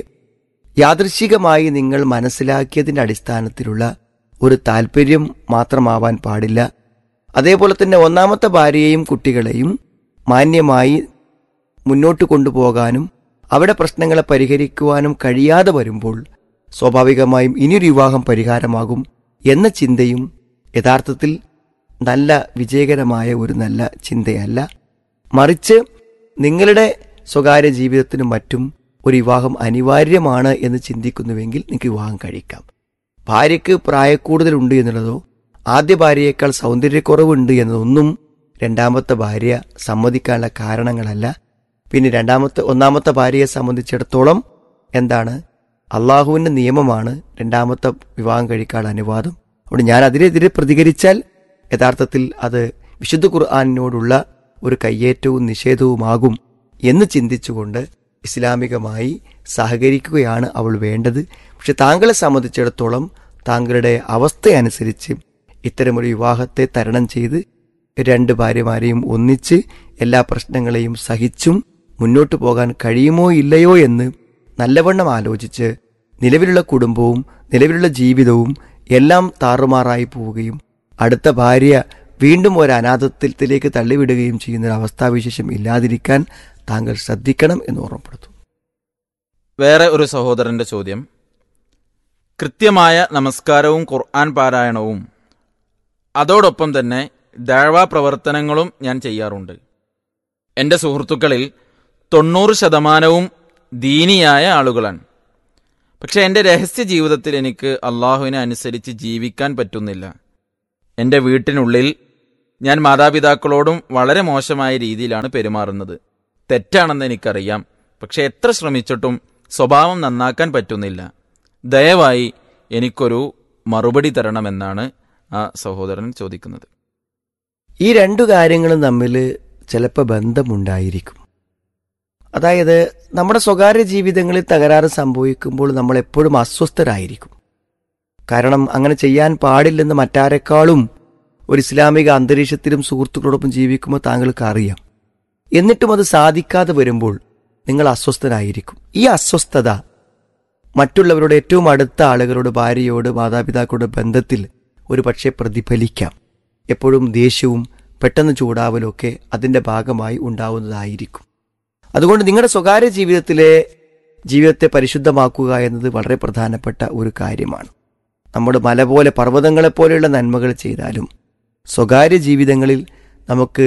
യാദൃശികമായി നിങ്ങൾ മനസ്സിലാക്കിയതിന്റെ അടിസ്ഥാനത്തിലുള്ള ഒരു താല്പര്യം മാത്രമാവാൻ പാടില്ല അതേപോലെ തന്നെ ഒന്നാമത്തെ ഭാര്യയെയും കുട്ടികളെയും മാന്യമായി മുന്നോട്ട് കൊണ്ടുപോകാനും അവിടെ പ്രശ്നങ്ങളെ പരിഹരിക്കുവാനും കഴിയാതെ വരുമ്പോൾ സ്വാഭാവികമായും ഇനിയൊരു വിവാഹം പരിഹാരമാകും എന്ന ചിന്തയും യഥാർത്ഥത്തിൽ നല്ല വിജയകരമായ ഒരു നല്ല ചിന്തയല്ല മറിച്ച് നിങ്ങളുടെ സ്വകാര്യ ജീവിതത്തിനും മറ്റും ഒരു വിവാഹം അനിവാര്യമാണ് എന്ന് ചിന്തിക്കുന്നുവെങ്കിൽ നിങ്ങൾക്ക് വിവാഹം കഴിക്കാം ഭാര്യയ്ക്ക് പ്രായക്കൂടുതലുണ്ട് എന്നുള്ളതോ ആദ്യ ഭാര്യയേക്കാൾ സൗന്ദര്യക്കുറവുണ്ട് എന്നതൊന്നും രണ്ടാമത്തെ ഭാര്യ സമ്മതിക്കാനുള്ള കാരണങ്ങളല്ല പിന്നെ രണ്ടാമത്തെ ഒന്നാമത്തെ ഭാര്യയെ സംബന്ധിച്ചിടത്തോളം എന്താണ് അള്ളാഹുവിന്റെ നിയമമാണ് രണ്ടാമത്തെ വിവാഹം കഴിക്കാനുള്ള അനുവാദം അതുകൊണ്ട് ഞാൻ അതിനെതിരെ പ്രതികരിച്ചാൽ യഥാർത്ഥത്തിൽ അത് വിശുദ്ധ ഖുർആാനിനോടുള്ള ഒരു കയ്യേറ്റവും നിഷേധവുമാകും എന്ന് ചിന്തിച്ചുകൊണ്ട് ഇസ്ലാമികമായി സഹകരിക്കുകയാണ് അവൾ വേണ്ടത് പക്ഷെ താങ്കളെ സംബന്ധിച്ചിടത്തോളം താങ്കളുടെ അവസ്ഥയനുസരിച്ച് ഇത്തരമൊരു വിവാഹത്തെ തരണം ചെയ്ത് രണ്ട് ഭാര്യമാരെയും ഒന്നിച്ച് എല്ലാ പ്രശ്നങ്ങളെയും സഹിച്ചും മുന്നോട്ടു പോകാൻ കഴിയുമോ ഇല്ലയോ എന്ന് നല്ലവണ്ണം ആലോചിച്ച് നിലവിലുള്ള കുടുംബവും നിലവിലുള്ള ജീവിതവും എല്ലാം താറുമാറായി പോവുകയും അടുത്ത ഭാര്യ വീണ്ടും ഒരു അനാഥത്വത്തിലേക്ക് തള്ളിവിടുകയും ചെയ്യുന്ന ഒരു അവസ്ഥാവിശേഷം ഇല്ലാതിരിക്കാൻ താങ്കൾ ശ്രദ്ധിക്കണം എന്ന് ഓർമ്മപ്പെടുത്തും വേറെ ഒരു സഹോദരന്റെ ചോദ്യം കൃത്യമായ നമസ്കാരവും ഖുർആൻ പാരായണവും അതോടൊപ്പം തന്നെ ദഴവാ പ്രവർത്തനങ്ങളും ഞാൻ ചെയ്യാറുണ്ട് എൻ്റെ സുഹൃത്തുക്കളിൽ തൊണ്ണൂറ് ശതമാനവും ദീനിയായ ആളുകളാണ് പക്ഷെ എൻ്റെ രഹസ്യ ജീവിതത്തിൽ എനിക്ക് അള്ളാഹുവിനെ അനുസരിച്ച് ജീവിക്കാൻ പറ്റുന്നില്ല എൻ്റെ വീട്ടിനുള്ളിൽ ഞാൻ മാതാപിതാക്കളോടും വളരെ മോശമായ രീതിയിലാണ് പെരുമാറുന്നത് തെറ്റാണെന്ന് എനിക്കറിയാം പക്ഷെ എത്ര ശ്രമിച്ചിട്ടും സ്വഭാവം നന്നാക്കാൻ പറ്റുന്നില്ല ദയവായി എനിക്കൊരു മറുപടി തരണമെന്നാണ് ആ സഹോദരൻ ചോദിക്കുന്നത് ഈ രണ്ടു കാര്യങ്ങളും തമ്മിൽ ചിലപ്പോൾ ബന്ധമുണ്ടായിരിക്കും അതായത് നമ്മുടെ സ്വകാര്യ ജീവിതങ്ങളിൽ തകരാറ് സംഭവിക്കുമ്പോൾ നമ്മൾ എപ്പോഴും അസ്വസ്ഥരായിരിക്കും കാരണം അങ്ങനെ ചെയ്യാൻ പാടില്ലെന്ന് മറ്റാരെക്കാളും ഒരു ഇസ്ലാമിക അന്തരീക്ഷത്തിലും സുഹൃത്തുക്കളോടൊപ്പം ജീവിക്കുമ്പോൾ താങ്കൾക്ക് അറിയാം എന്നിട്ടും അത് സാധിക്കാതെ വരുമ്പോൾ നിങ്ങൾ അസ്വസ്ഥരായിരിക്കും ഈ അസ്വസ്ഥത മറ്റുള്ളവരുടെ ഏറ്റവും അടുത്ത ആളുകളോട് ഭാര്യയോട് മാതാപിതാക്കളുടെ ബന്ധത്തിൽ ഒരു പക്ഷേ പ്രതിഫലിക്കാം എപ്പോഴും ദേഷ്യവും പെട്ടെന്ന് ചൂടാവലും ഒക്കെ അതിന്റെ ഭാഗമായി ഉണ്ടാവുന്നതായിരിക്കും അതുകൊണ്ട് നിങ്ങളുടെ സ്വകാര്യ ജീവിതത്തിലെ ജീവിതത്തെ പരിശുദ്ധമാക്കുക എന്നത് വളരെ പ്രധാനപ്പെട്ട ഒരു കാര്യമാണ് നമ്മൾ മല പോലെ പർവ്വതങ്ങളെ പോലെയുള്ള നന്മകൾ ചെയ്താലും സ്വകാര്യ ജീവിതങ്ങളിൽ നമുക്ക്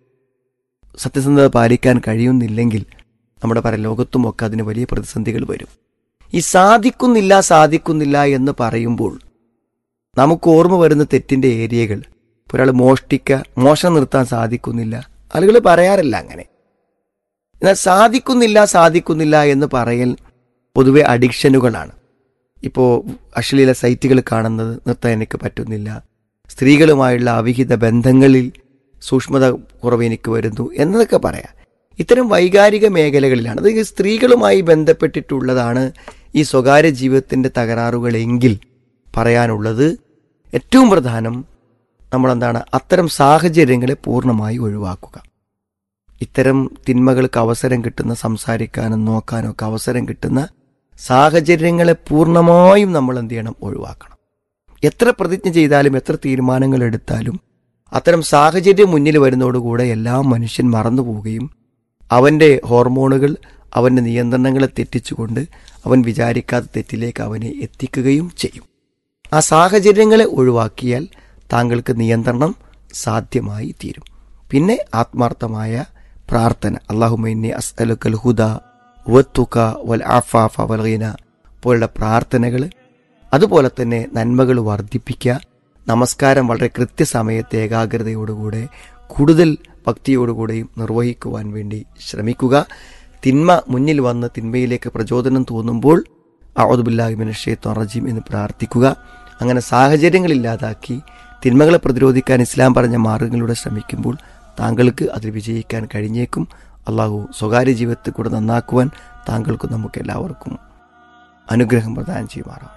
സത്യസന്ധത പാലിക്കാൻ കഴിയുന്നില്ലെങ്കിൽ നമ്മുടെ പരലോകത്തുമൊക്കെ അതിന് വലിയ പ്രതിസന്ധികൾ വരും ഈ സാധിക്കുന്നില്ല സാധിക്കുന്നില്ല എന്ന് പറയുമ്പോൾ നമുക്ക് ഓർമ്മ വരുന്ന തെറ്റിന്റെ ഏരിയകൾ ഇപ്പോൾ ഒരാൾ മോഷ്ടിക്ക മോഷണം നിർത്താൻ സാധിക്കുന്നില്ല ആളുകൾ പറയാറില്ല അങ്ങനെ എന്നാൽ സാധിക്കുന്നില്ല സാധിക്കുന്നില്ല എന്ന് പറയൽ പൊതുവെ അഡിക്ഷനുകളാണ് ഇപ്പോൾ അശ്ലീല സൈറ്റുകൾ കാണുന്നത് നിർത്താൻ എനിക്ക് പറ്റുന്നില്ല സ്ത്രീകളുമായുള്ള അവിഹിത ബന്ധങ്ങളിൽ സൂക്ഷ്മത കുറവ് എനിക്ക് വരുന്നു എന്നതൊക്കെ പറയാം ഇത്തരം വൈകാരിക മേഖലകളിലാണ് അത് ഈ സ്ത്രീകളുമായി ബന്ധപ്പെട്ടിട്ടുള്ളതാണ് ഈ സ്വകാര്യ ജീവിതത്തിന്റെ തകരാറുകളെങ്കിൽ പറയാനുള്ളത് ഏറ്റവും പ്രധാനം നമ്മളെന്താണ് അത്തരം സാഹചര്യങ്ങളെ പൂർണ്ണമായി ഒഴിവാക്കുക ഇത്തരം തിന്മകൾക്ക് അവസരം കിട്ടുന്ന സംസാരിക്കാനും നോക്കാനും ഒക്കെ അവസരം കിട്ടുന്ന സാഹചര്യങ്ങളെ പൂർണ്ണമായും നമ്മൾ എന്ത് ചെയ്യണം ഒഴിവാക്കണം എത്ര പ്രതിജ്ഞ ചെയ്താലും എത്ര തീരുമാനങ്ങൾ എടുത്താലും അത്തരം സാഹചര്യം മുന്നിൽ വരുന്നതോടുകൂടെ എല്ലാ മനുഷ്യൻ മറന്നു പോവുകയും അവന്റെ ഹോർമോണുകൾ അവന്റെ നിയന്ത്രണങ്ങളെ തെറ്റിച്ചുകൊണ്ട് അവൻ വിചാരിക്കാത്ത തെറ്റിലേക്ക് അവനെ എത്തിക്കുകയും ചെയ്യും ആ സാഹചര്യങ്ങളെ ഒഴിവാക്കിയാൽ താങ്കൾക്ക് നിയന്ത്രണം സാധ്യമായി തീരും പിന്നെ ആത്മാർത്ഥമായ പ്രാർത്ഥന അള്ളാഹുമൈനി അസ്അലുക്കൽ ഹുദ വത്തുക വൽ ആഫാഫ വൽഗീന പോലുള്ള പ്രാർത്ഥനകൾ അതുപോലെ തന്നെ നന്മകൾ വർദ്ധിപ്പിക്കുക നമസ്കാരം വളരെ കൃത്യസമയത്ത് ഏകാഗ്രതയോടുകൂടെ കൂടുതൽ ഭക്തിയോടുകൂടെയും നിർവഹിക്കുവാൻ വേണ്ടി ശ്രമിക്കുക തിന്മ മുന്നിൽ വന്ന് തിന്മയിലേക്ക് പ്രചോദനം തോന്നുമ്പോൾ ഔദുബുല്ലാഹിമിൻ ഷെയ്ത്തോൻ റജീം എന്ന് പ്രാർത്ഥിക്കുക അങ്ങനെ സാഹചര്യങ്ങളില്ലാതാക്കി തിന്മകളെ പ്രതിരോധിക്കാൻ ഇസ്ലാം പറഞ്ഞ മാർഗങ്ങളിലൂടെ ശ്രമിക്കുമ്പോൾ താങ്കൾക്ക് അതിൽ വിജയിക്കാൻ കഴിഞ്ഞേക്കും അള്ളാഹു സ്വകാര്യ ജീവിതത്തിൽ കൂടെ നന്നാക്കുവാൻ താങ്കൾക്കും നമുക്ക് എല്ലാവർക്കും അനുഗ്രഹം പ്രദാനം ചെയ്യുമാറാവട്ടെ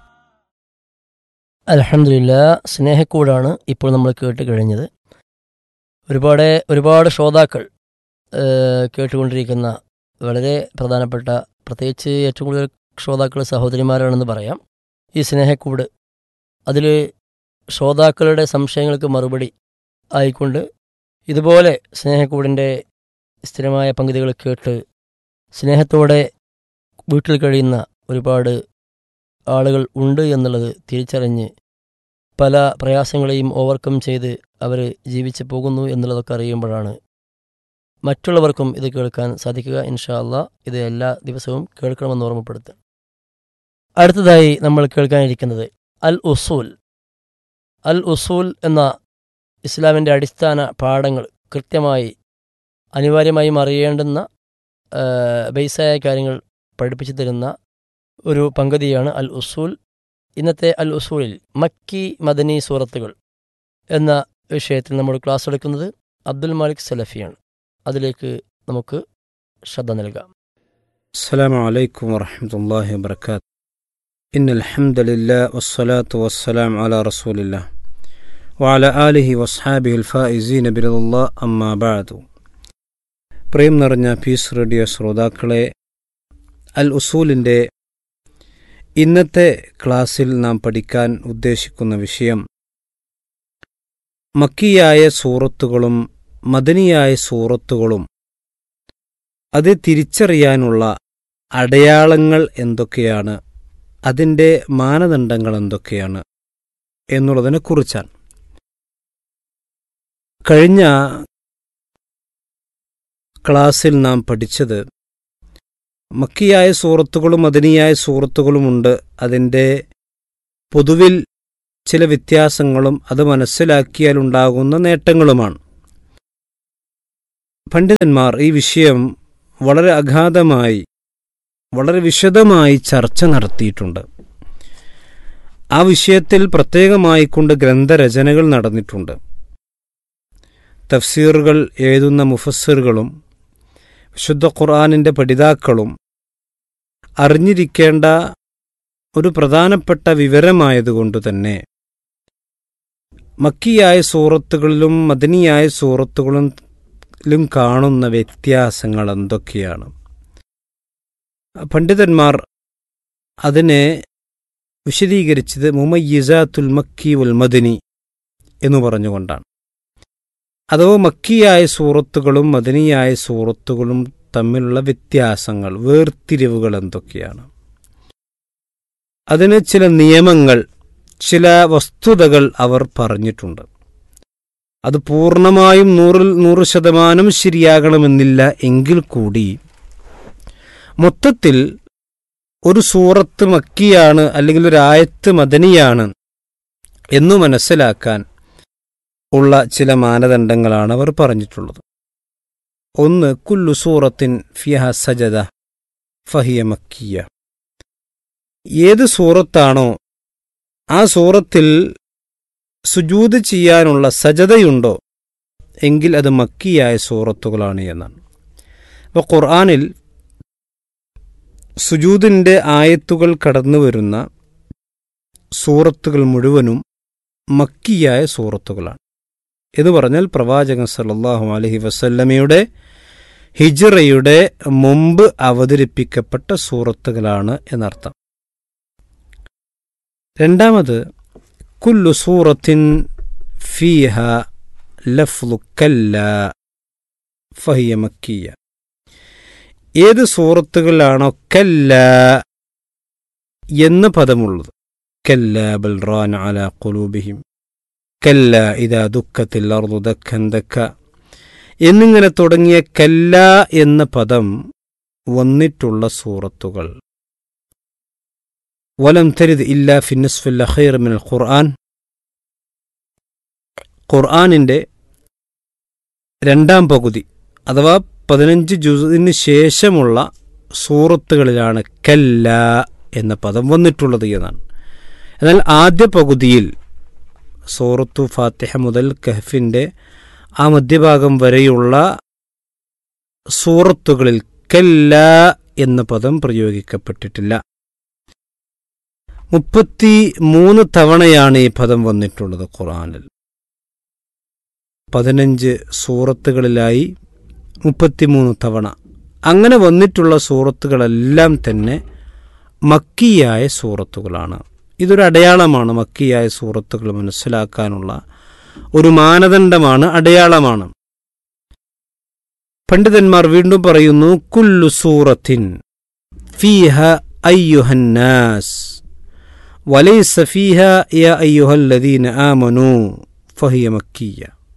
അലഹമില്ല സ്നേഹക്കൂടാണ് ഇപ്പോൾ നമ്മൾ കേട്ട് കഴിഞ്ഞത് ഒരുപാട് ഒരുപാട് ശ്രോതാക്കൾ ഏഹ്, കേട്ടുകൊണ്ടിരിക്കുന്ന വളരെ പ്രധാനപ്പെട്ട പ്രത്യേകിച്ച് ഏറ്റവും കൂടുതൽ ശ്രോതാക്കൾ സഹോദരിമാരാണെന്ന് പറയാം ഈ സ്നേഹക്കൂട് അതിൽ ശ്രോതാക്കളുടെ സംശയങ്ങൾക്ക് മറുപടി ആയിക്കൊണ്ട് ഇതുപോലെ സ്നേഹക്കൂടിൻ്റെ സ്ഥിരമായ പങ്കുതികൾ കേട്ട് സ്നേഹത്തോടെ വീട്ടിൽ കഴിയുന്ന ഒരുപാട് ആളുകൾ ഉണ്ട് എന്നുള്ളത് തിരിച്ചറിഞ്ഞ് പല പ്രയാസങ്ങളെയും ഓവർകം ചെയ്ത് അവർ ജീവിച്ചു പോകുന്നു എന്നുള്ളതൊക്കെ അറിയുമ്പോഴാണ് മറ്റുള്ളവർക്കും ഇത് കേൾക്കാൻ സാധിക്കുക ഇൻഷാ അള്ളാ ഇത് എല്ലാ ദിവസവും കേൾക്കണമെന്ന് ഓർമ്മപ്പെടുത്തുക അടുത്തതായി നമ്മൾ കേൾക്കാനിരിക്കുന്നത് അൽ ഉസൂൽ അൽ ഉസൂൽ എന്ന ഇസ്ലാമിൻ്റെ അടിസ്ഥാന പാഠങ്ങൾ കൃത്യമായി അനിവാര്യമായും അറിയേണ്ടുന്ന ആ, ബേസായ കാര്യങ്ങൾ പഠിപ്പിച്ചു തരുന്ന ഒരു പങ്കുതിയാണ് അൽ ഉസൂൽ ഇന്നത്തെ അൽ ഉസൂലിൽ മക്കി മദനി സൂറത്തുകൾ എന്ന വിഷയത്തിൽ നമ്മൾ ക്ലാസ് എടുക്കുന്നത് അബ്ദുൽ മാലിക് സലഫിയാണ് അതിലേക്ക് നമുക്ക് ശ്രദ്ധ നൽകാം السلام عليكم ورحمة الله وبركاته إن الحمد لله والصلاة والسلام على رسول الله وعلى آله وأصحابه الفائزين برضا الله أما بعد പ്രേം നിറഞ്ഞ പീസ് റേഡിയോ ശ്രോതാക്കളെ അൽ ഉസൂലിൻ്റെ ഇന്നത്തെ ക്ലാസ്സിൽ നാം പഠിക്കാൻ ഉദ്ദേശിക്കുന്ന വിഷയം മക്കിയായ സൂറത്തുകളും മദനിയായ സൂറത്തുകളും അത് തിരിച്ചറിയാനുള്ള അടയാളങ്ങൾ എന്തൊക്കെയാണ് അതിൻ്റെ മാനദണ്ഡങ്ങൾ എന്തൊക്കെയാണ് എന്നുള്ളതിനെക്കുറിച്ചാണ് കഴിഞ്ഞ ക്ലാസ്സിൽ നാം പഠിച്ചത് മക്കിയായ സൂറത്തുകളും മദനിയായ സൂറത്തുകളുമുണ്ട് അതിൻ്റെ പൊതുവിൽ ചില വ്യത്യാസങ്ങളും അത് മനസ്സിലാക്കിയാലുണ്ടാകുന്ന നേട്ടങ്ങളുമാണ് പണ്ഡിതന്മാർ ഈ വിഷയം വളരെ അഗാധമായി വളരെ വിശദമായി ചർച്ച നടത്തിയിട്ടുണ്ട് ആ വിഷയത്തിൽ പ്രത്യേകമായി കൊണ്ട് ഗ്രന്ഥരചനകൾ നടന്നിട്ടുണ്ട് തഫ്സീറുകൾ എഴുതുന്ന മുഫസ്സിറുകളും വിശുദ്ധ ഖുർആാനിൻ്റെ പഠിതാക്കളും അറിഞ്ഞിരിക്കേണ്ട ഒരു പ്രധാനപ്പെട്ട വിവരമായതുകൊണ്ട് തന്നെ മക്കിയായ സൂറത്തുകളിലും മദനിയായ സൂറത്തുകളിലും കാണുന്ന വ്യത്യാസങ്ങൾ എന്തൊക്കെയാണ് പണ്ഡിതന്മാർ അതിനെ വിശദീകരിച്ചത് മുമയ്യിസാത്തുൽ മക്കി വൽ മദനി എന്ന് പറഞ്ഞുകൊണ്ടാണ് അഥവാ മക്കിയായ സൂറത്തുകളും മദനിയായ സൂറത്തുകളും തമ്മിലുള്ള വ്യത്യാസങ്ങൾ വേർതിരിവുകൾ എന്തൊക്കെയാണ് അതിന് ചില നിയമങ്ങൾ ചില വസ്തുതകൾ അവർ പറഞ്ഞിട്ടുണ്ട് അത് പൂർണ്ണമായും നൂറിൽ നൂറ് ശതമാനം ശരിയാകണമെന്നില്ല എങ്കിൽ കൂടി മൊത്തത്തിൽ ഒരു സൂറത്ത് മക്കിയാണ് അല്ലെങ്കിൽ ഒരു ആയത്ത് മദനിയാണ് എന്നു മനസ്സിലാക്കാൻ ഉള്ള ചില മാനദണ്ഡങ്ങളാണ് അവർ പറഞ്ഞിട്ടുള്ളത് ഒന്ന് കുല്ലു സൂറത്തിൻ ഫിയഹ സജദ ഫഹിയ മക്കിയ ഏത് സൂറത്താണോ ആ സൂറത്തിൽ സുജൂത് ചെയ്യാനുള്ള സജതയുണ്ടോ എങ്കിൽ അത് മക്കിയായ സൂറത്തുകളാണ് എന്നാണ് അപ്പോൾ ഖുർആാനിൽ സുജൂതിൻ്റെ ആയത്തുകൾ കടന്നു വരുന്ന സൂറത്തുകൾ മുഴുവനും മക്കിയായ സൂറത്തുകളാണ് എന്ന് പറഞ്ഞാൽ പ്രവാചകൻ സല്ലല്ലാഹു അലൈഹി വസല്ലമയുടെ ഹിജ്റയുടെ മുമ്പ് അവതരിപ്പിക്കപ്പെട്ട സൂറത്തുകളാണ് എന്നർത്ഥം രണ്ടാമത് കുല്ലു സൂറത്തിൻ ഫീഹ ലഫ്ലു കല്ല ഫഹിയ മക്കിയ ഏത് സൂറത്തുകളിലാണോ കല്ല എന്ന പദമുള്ളത് കല്ല ബൽറാൻ അല ഖുലൂബിഹിം കല്ല ഇതാ ദുഃഖത്തിൽ അർദു ദക്കൻ ദക്ക എന്നിങ്ങനെ തുടങ്ങിയ കല്ല എന്ന പദം വന്നിട്ടുള്ള സൂറത്തുകൾ വലം തരിത് ഇല്ല ഫിന്നസ്ഫുൽ അഖീർ മിനൽ ഖുർആൻ ഖുർആനിൻ്റെ രണ്ടാം പകുതി അഥവാ പതിനഞ്ച് ജുസിന് ശേഷമുള്ള സൂറത്തുകളിലാണ് കല്ല എന്ന പദം വന്നിട്ടുള്ളത് എന്നാണ് എന്നാൽ ആദ്യ പകുതിയിൽ സൂറത്തു ഫാത്തിഹ മുതൽ കഹഫിൻ്റെ ആ മധ്യഭാഗം വരെയുള്ള സൂറത്തുകളിൽ കല്ല എന്ന പദം പ്രയോഗിക്കപ്പെട്ടിട്ടില്ല മുപ്പത്തി മൂന്ന് തവണയാണ് ഈ പദം വന്നിട്ടുള്ളത് ഖുർആനിൽ പതിനഞ്ച് സൂറത്തുകളിലായി മുപ്പത്തിമൂന്ന് തവണ അങ്ങനെ വന്നിട്ടുള്ള സൂറത്തുകളെല്ലാം തന്നെ മക്കിയായ സൂറത്തുകളാണ് ഇതൊരു അടയാളമാണ് മക്കിയായ സൂറത്തുകൾ മനസ്സിലാക്കാനുള്ള ഒരു മാനദണ്ഡമാണ് അടയാളമാണ് പണ്ഡിതന്മാർ വീണ്ടും പറയുന്നു കുല്ലു സൂറത്തിൻ ഫീഹ അയ്യുഹന്നാസ് വലൈസ ഫീഹ യ അയ്യുഹല്ലദീന ആമനു ഫഹിയ മക്കിയ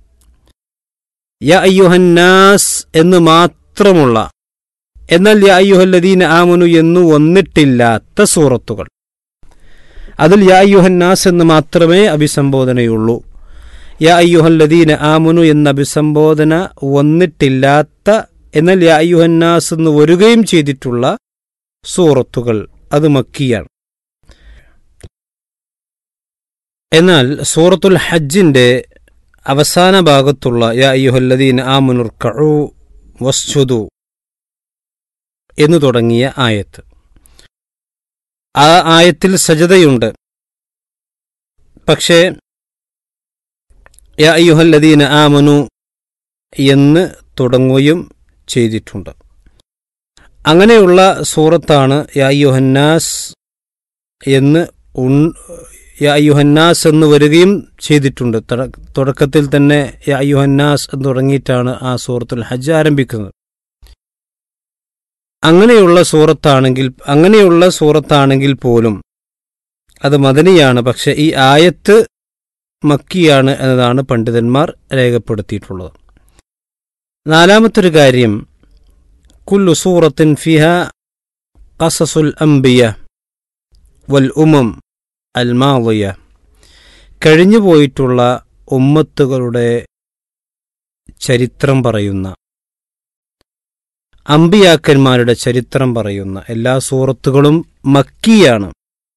യ അയ്യുഹന്നാസ് എന്ന് മാത്രമുള്ള എന്നാൽ യ അയ്യുഹല്ലദീന ആമനു എന്നു വന്നിട്ടില്ലാത്ത സൂറത്തുകൾ അതിൽ യാ അയ്യുഹന്നാസ് എന്ന് മാത്രമേ അഭിസംബോധനയുള്ളൂ യാ അയ്യുഹല്ലദീന ആമുനു എന്ന അഭിസംബോധന വന്നിട്ടില്ലാത്ത എന്നാൽ യാ അയ്യുഹന്നാസ് എന്ന് വരികയും ചെയ്തിട്ടുള്ള സൂറത്തുകൾ അത് മക്കിയാണ് എന്നാൽ സൂറത്തുൽ ഹജ്ജിന്റെ അവസാന ഭാഗത്തുള്ള യാ അയ്യുഹല്ലദീൻ ആമുനുർ കഴു വസ്തുതു എന്നു തുടങ്ങിയ ആയത്ത് ആ ആയത്തിൽ സജതയുണ്ട് പക്ഷേ യാ അയ്യുഹല്ലദീന ആമനു എന്ന് തുടങ്ങുകയും ചെയ്തിട്ടുണ്ട് അങ്ങനെയുള്ള സൂറത്താണ് യാ അയ്യുഹന്നാസ് എന്ന് ഉൺ യാ അയ്യുഹന്നാസ് എന്ന് വരികയും ചെയ്തിട്ടുണ്ട് തട- തുടക്കത്തിൽ തന്നെ യാ അയ്യുഹന്നാസ് എന്ന് തുടങ്ങിയിട്ടാണ് ആ സൂറത്തുൽ ഹജ്ജ് ആരംഭിക്കുന്നത് അങ്ങനെയുള്ള സൂറത്താണെങ്കിൽ അങ്ങനെയുള്ള സൂറത്താണെങ്കിൽ പോലും അത് മദനിയാണ് പക്ഷെ ഈ ആയത്ത് മക്കിയാണ് എന്നതാണ് പണ്ഡിതന്മാർ രേഖപ്പെടുത്തിയിട്ടുള്ളത് നാലാമത്തൊരു കാര്യം കുല്ലു സൂറത്തിൻ ഫിഹ ഖസസുൽ അംബിയ വൽ ഉമം അൽ മാളിയ കഴിഞ്ഞു പോയിട്ടുള്ള ഉമ്മത്തുകളുടെ ചരിത്രം പറയുന്ന അമ്പിയാക്കന്മാരുടെ ചരിത്രം പറയുന്ന എല്ലാ സൂറത്തുകളും മക്കിയാണ്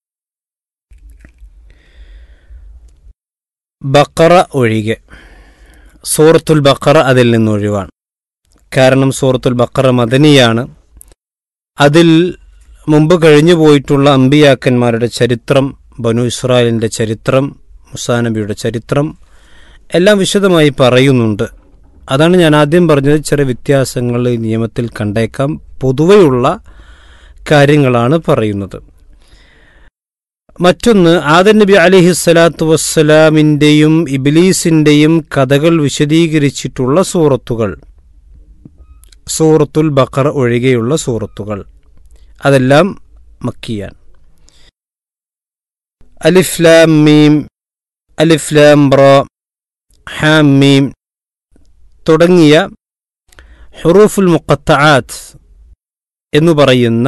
ബക്കറ ഒഴികെ സൂറത്തുൽ ബക്കറ അതിൽ നിന്ന് ഒഴിവാണ് കാരണം സൂറത്തുൽ ബക്കറ മദനിയാണ് അതിൽ മുമ്പ് കഴിഞ്ഞു പോയിട്ടുള്ള അമ്പിയാക്കന്മാരുടെ ചരിത്രം ബനു ഇസ്രായേലിൻ്റെ ചരിത്രം മുസാനബിയുടെ ചരിത്രം എല്ലാം വിശദമായി പറയുന്നുണ്ട് അതാണ് ഞാൻ ആദ്യം പറഞ്ഞത് ചെറിയ വ്യത്യാസങ്ങൾ ഈ നിയമത്തിൽ കണ്ടേക്കാം പൊതുവെയുള്ള കാര്യങ്ങളാണ് പറയുന്നത് മറ്റൊന്ന് ആദൻ നബി അലിഹി സ്വലാത്തു വസ്സലാമിൻ്റെയും ഇബിലീസിൻ്റെയും കഥകൾ വിശദീകരിച്ചിട്ടുള്ള സൂറത്തുകൾ സൂറത്തുൽ ബക്കർ ഒഴികെയുള്ള സൂറത്തുകൾ അതെല്ലാം മക്കിയാൻ അലിഫ്ലാം മീം അലിഫ്ലാം ബ്ര ഹാം മീം തുടങ്ങിയ ഹുറൂഫുൽ മുഖത്താത്ത് എന്നു പറയുന്ന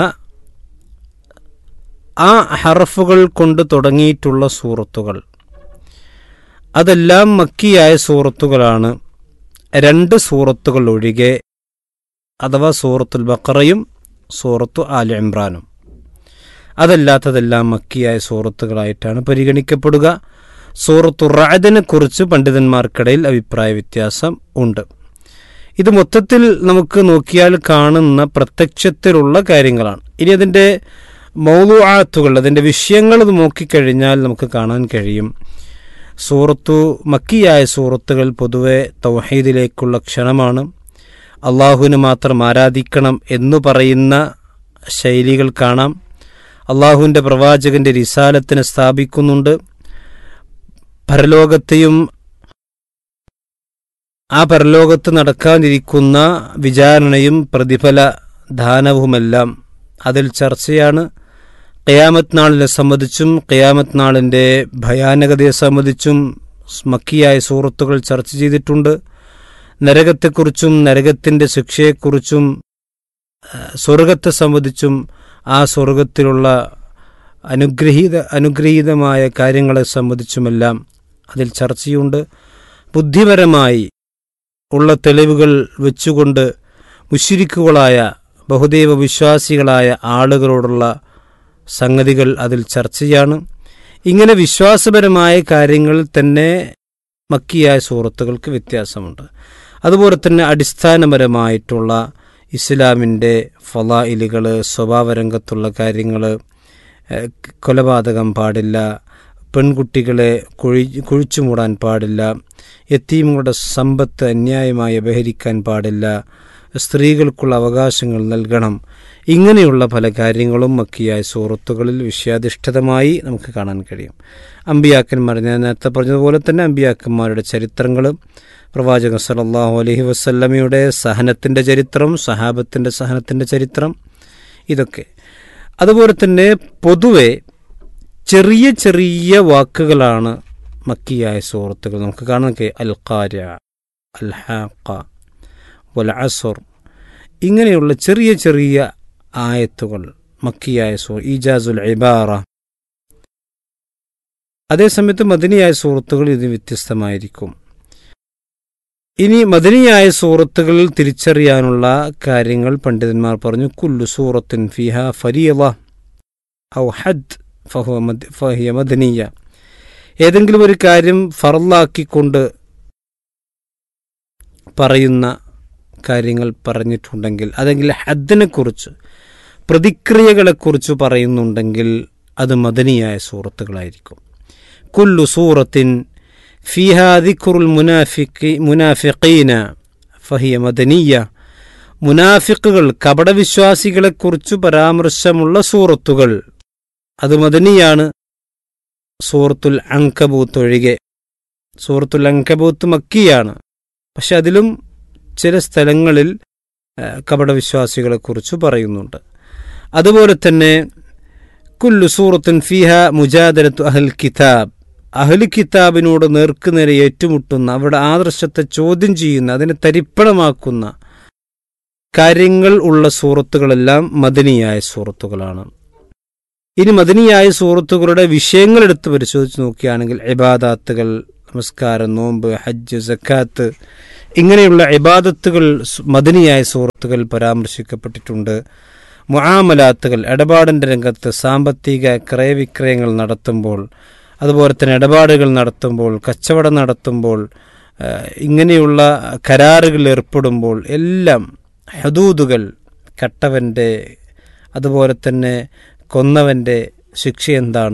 ആ ഹറഫുകൾ കൊണ്ട് തുടങ്ങിയിട്ടുള്ള സൂറത്തുകൾ അതെല്ലാം മക്കിയായ സൂറത്തുകളാണ് രണ്ട് സൂറത്തുകൾ ഒഴികെ അഥവാ സൂറത്തുൽ ബക്കറയും സൂറത്തു ആൽ ഇമ്രാനും അതല്ലാത്തതെല്ലാം മക്കിയായ സൂറത്തുകളായിട്ടാണ് പരിഗണിക്കപ്പെടുക സൂറത്തു റാദിനെ കുറിച്ച് പണ്ഡിതന്മാർക്കിടയിൽ അഭിപ്രായ വ്യത്യാസം ഉണ്ട് ഇത് മൊത്തത്തിൽ നമുക്ക് നോക്കിയാൽ കാണുന്ന പ്രത്യക്ഷത്തിലുള്ള കാര്യങ്ങളാണ് ഇനി അതിൻ്റെ മൗലുആത്തുകൾ അതിൻ്റെ വിഷയങ്ങൾ ഇത് നോക്കിക്കഴിഞ്ഞാൽ നമുക്ക് കാണാൻ കഴിയും സൂറത്തു മക്കിയായ സൂറത്തുകൾ പൊതുവെ തൗഹീദിലേക്കുള്ള ക്ഷണമാണ് അള്ളാഹുവിന് മാത്രം ആരാധിക്കണം എന്നു പറയുന്ന ശൈലികൾ കാണാം അള്ളാഹുവിൻ്റെ പ്രവാചകന്റെ റിസാലത്തിനെ സ്ഥാപിക്കുന്നുണ്ട് പരലോകത്തെയും ആ പരലോകത്ത് നടക്കാനിരിക്കുന്ന വിചാരണയും പ്രതിഫല ദാനവുമെല്ലാം അതിൽ ചർച്ചയാണ് ഖയാമത്ത് നാളിനെ സംബന്ധിച്ചും ഖയാമത്ത് നാളിൻ്റെ ഭയാനകതയെ സംബന്ധിച്ചും മക്കിയായ സൂറത്തുകൾ ചർച്ച ചെയ്തിട്ടുണ്ട് നരകത്തെക്കുറിച്ചും നരകത്തിൻ്റെ ശിക്ഷയെക്കുറിച്ചും സ്വർഗത്തെ സംബന്ധിച്ചും ആ സ്വർഗത്തിലുള്ള അനുഗ്രഹീത അനുഗ്രഹീതമായ കാര്യങ്ങളെ സംബന്ധിച്ചുമെല്ലാം അതിൽ ചർച്ചയുണ്ട് ബുദ്ധിപരമായി ഉള്ള തെളിവുകൾ വെച്ചുകൊണ്ട് മുഷിരിക്കുകളായ ബഹുദൈവ വിശ്വാസികളായ ആളുകളോടുള്ള സംഗതികൾ അതിൽ ചർച്ചയാണ് ഇങ്ങനെ വിശ്വാസപരമായ കാര്യങ്ങൾ തന്നെ മക്കിയായ സൂറത്തുകൾക്ക് വ്യത്യാസമുണ്ട് അതുപോലെ തന്നെ അടിസ്ഥാനപരമായിട്ടുള്ള ഇസ്ലാമിൻ്റെ ഫലായിലുകൾ സ്വഭാവരംഗത്തുള്ള കാര്യങ്ങൾ കൊലപാതകം പാടില്ല പെൺകുട്ടികളെ കുഴി കുഴിച്ചു മൂടാൻ പാടില്ല എത്തീമുകളുടെ സമ്പത്ത് അന്യായമായി അപഹരിക്കാൻ പാടില്ല സ്ത്രീകൾക്കുള്ള അവകാശങ്ങൾ നൽകണം ഇങ്ങനെയുള്ള പല കാര്യങ്ങളും മക്കിയായ സൂറത്തുകളിൽ വിഷയാധിഷ്ഠിതമായി നമുക്ക് കാണാൻ കഴിയും അമ്പിയാക്കന്മാർ ഞാൻ നേരത്തെ പറഞ്ഞതുപോലെ തന്നെ അമ്പിയാക്കന്മാരുടെ ചരിത്രങ്ങൾ പ്രവാചകൻ സല്ലല്ലാഹു അലൈഹി വസല്ലമയുടെ സഹനത്തിൻ്റെ ചരിത്രം സഹാബത്തിൻ്റെ സഹനത്തിൻ്റെ ചരിത്രം ഇതൊക്കെ അതുപോലെ തന്നെ പൊതുവെ ചെറിയ ചെറിയ വാക്കുകളാണ് മക്കിയായ സൂറത്തുകൾ നമുക്ക് കാണാൻ കഴിയും അൽ ഖാര അൽ ഹാഖ വൽ അസുർ ഇങ്ങനെയുള്ള ചെറിയ ചെറിയ ആയത്തുകൾ മക്കിയായ സൂ ഈജാസുൽ ഇബാറ അതേസമയത്ത് മദനിയായ സൂറത്തുകൾ ഇത് വ്യത്യസ്തമായിരിക്കും ഇനി മദനിയായ സൂറത്തുകളിൽ തിരിച്ചറിയാനുള്ള കാര്യങ്ങൾ പണ്ഡിതന്മാർ പറഞ്ഞു കുല്ലു സൂറത്തിൻ ഫിഹ ഫരീള ഔ ഹദ് ഫഹുവ മദ് ഫഹിയ മദനിയ ഏതെങ്കിലും ഒരു കാര്യം ഫറലാക്കിക്കൊണ്ട് പറയുന്ന കാര്യങ്ങൾ പറഞ്ഞിട്ടുണ്ടെങ്കിൽ അതെങ്കിൽ ഹദ്ദിനെക്കുറിച്ച് പ്രതിക്രിയകളെക്കുറിച്ച് പറയുന്നുണ്ടെങ്കിൽ അത് മദനിയായ സൂറത്തുകളായിരിക്കും കുല്ലു സൂറത്തിൻ ഫിഹാ ദിഖുറുൽ മുനാഫിഖി മുനാഫിഖീന ഫഹിയ മദനിയ മുനാഫിക്കുകൾ കപടവിശ്വാസികളെക്കുറിച്ച് പരാമർശമുള്ള സൂറത്തുകൾ അത് മദനിയാണ് സൂറത്തുൽ അങ്കബൂത്ത് ഒഴികെ സൂറത്തുൽ അങ്കബൂത്ത് മക്കിയാണ് പക്ഷെ അതിലും ചില സ്ഥലങ്ങളിൽ കപടവിശ്വാസികളെക്കുറിച്ച് പറയുന്നുണ്ട് അതുപോലെ തന്നെ കുല്ലു സൂറത്തുൻ ഫിഹ മുജാദരത്തു അഹൽ കിതാബ് അഹൽ കിതാബിനോട് നേർക്കുനേരെ ഏറ്റുമുട്ടുന്ന അവരുടെ ആദർശത്തെ ചോദ്യം ചെയ്യുന്ന അതിനെ തരിപ്പണമാക്കുന്ന കാര്യങ്ങൾ ഉള്ള സൂറത്തുകളെല്ലാം മദനിയായ സൂറത്തുകളാണ് ഇനി മദനിയായ സൂറത്തുകളുടെ വിഷയങ്ങൾ എടുത്ത് പരിശോധിച്ച് നോക്കുകയാണെങ്കിൽ ഇബാദാത്തുകൾ നമസ്കാരം നോമ്പ് ഹജ്ജ് സക്കാത്ത് ഇങ്ങനെയുള്ള ഇബാദത്തുകൾ സ് മദനിയായ സൂറത്തുകൾ പരാമർശിക്കപ്പെട്ടിട്ടുണ്ട് മുആമലാത്തുകൾ ഇടപാടിൻ്റെ രംഗത്ത് സാമ്പത്തിക ക്രയവിക്രയങ്ങൾ നടത്തുമ്പോൾ അതുപോലെ തന്നെ ഇടപാടുകൾ നടത്തുമ്പോൾ കച്ചവടം നടത്തുമ്പോൾ ആ, ഇങ്ങനെയുള്ള കരാറുകൾ ഏർപ്പെടുമ്പോൾ എല്ലാം ഹദൂദുകൾ കട്ടവൻ്റെ അതുപോലെ തന്നെ കൊന്നവൻ്റെ ശിക്ഷ എന്താണ്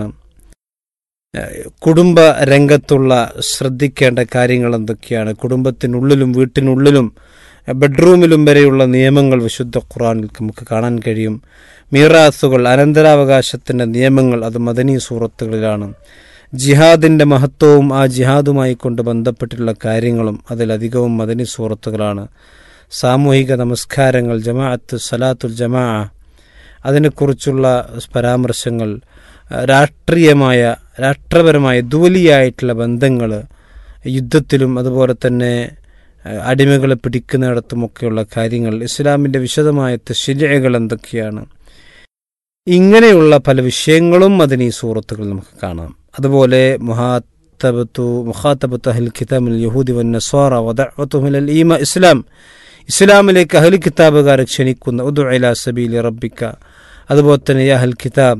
ഏഹ് കുടുംബ രംഗത്തുള്ള ശ്രദ്ധിക്കേണ്ട കാര്യങ്ങൾ എന്തൊക്കെയാണ് കുടുംബത്തിനുള്ളിലും വീട്ടിനുള്ളിലും ബെഡ്റൂമിലും വരെയുള്ള നിയമങ്ങൾ വിശുദ്ധ ഖുറാനിൽ നമുക്ക് കാണാൻ കഴിയും മീറാസുകൾ അനന്തരാവകാശത്തിൻ്റെ നിയമങ്ങൾ അത് മദനി സൂറത്തുകളിലാണ് ജിഹാദിൻ്റെ മഹത്വവും ആ ജിഹാദുമായി കൊണ്ട് ബന്ധപ്പെട്ടിട്ടുള്ള കാര്യങ്ങളും അതിലധികവും മദനി സൂറത്തുകളാണ് സാമൂഹിക നമസ്കാരങ്ങൾ ജമാഅത്ത് സലാത്തുൽ ജമാ അതിനെക്കുറിച്ചുള്ള പരാമർശങ്ങൾ രാഷ്ട്രീയമായ രാഷ്ട്രപരമായ ദൂലിയായിട്ടുള്ള ബന്ധങ്ങൾ യുദ്ധത്തിലും അതുപോലെ തന്നെ അഹ് അടിമകളെ പിടിക്കുന്നിടത്തുമൊക്കെയുള്ള കാര്യങ്ങൾ ഇസ്ലാമിൻ്റെ വിശദമായ ശരിയകൾ എന്തൊക്കെയാണ് ഇങ്ങനെയുള്ള പല വിഷയങ്ങളും അതിന് ഈ സൂറത്തുകൾ നമുക്ക് കാണാം അതുപോലെ മുഹാത്തബത്തു മുഹാത്തബത്തു അഹൽ കിതാബിൽ യഹൂദി വൻ നസ്വാറ വദഅത്തുഹുൽ ഈമ ഇസ്ലാം ഇസ്ലാമിലേക്ക് അഹൽ കിതാബുകാരെ ക്ഷണിക്കുന്ന ഉദു ഇലാ സബീലി റബ്ബിക്ക അതുപോലെ തന്നെ യാ അഹൽ കിതാബ്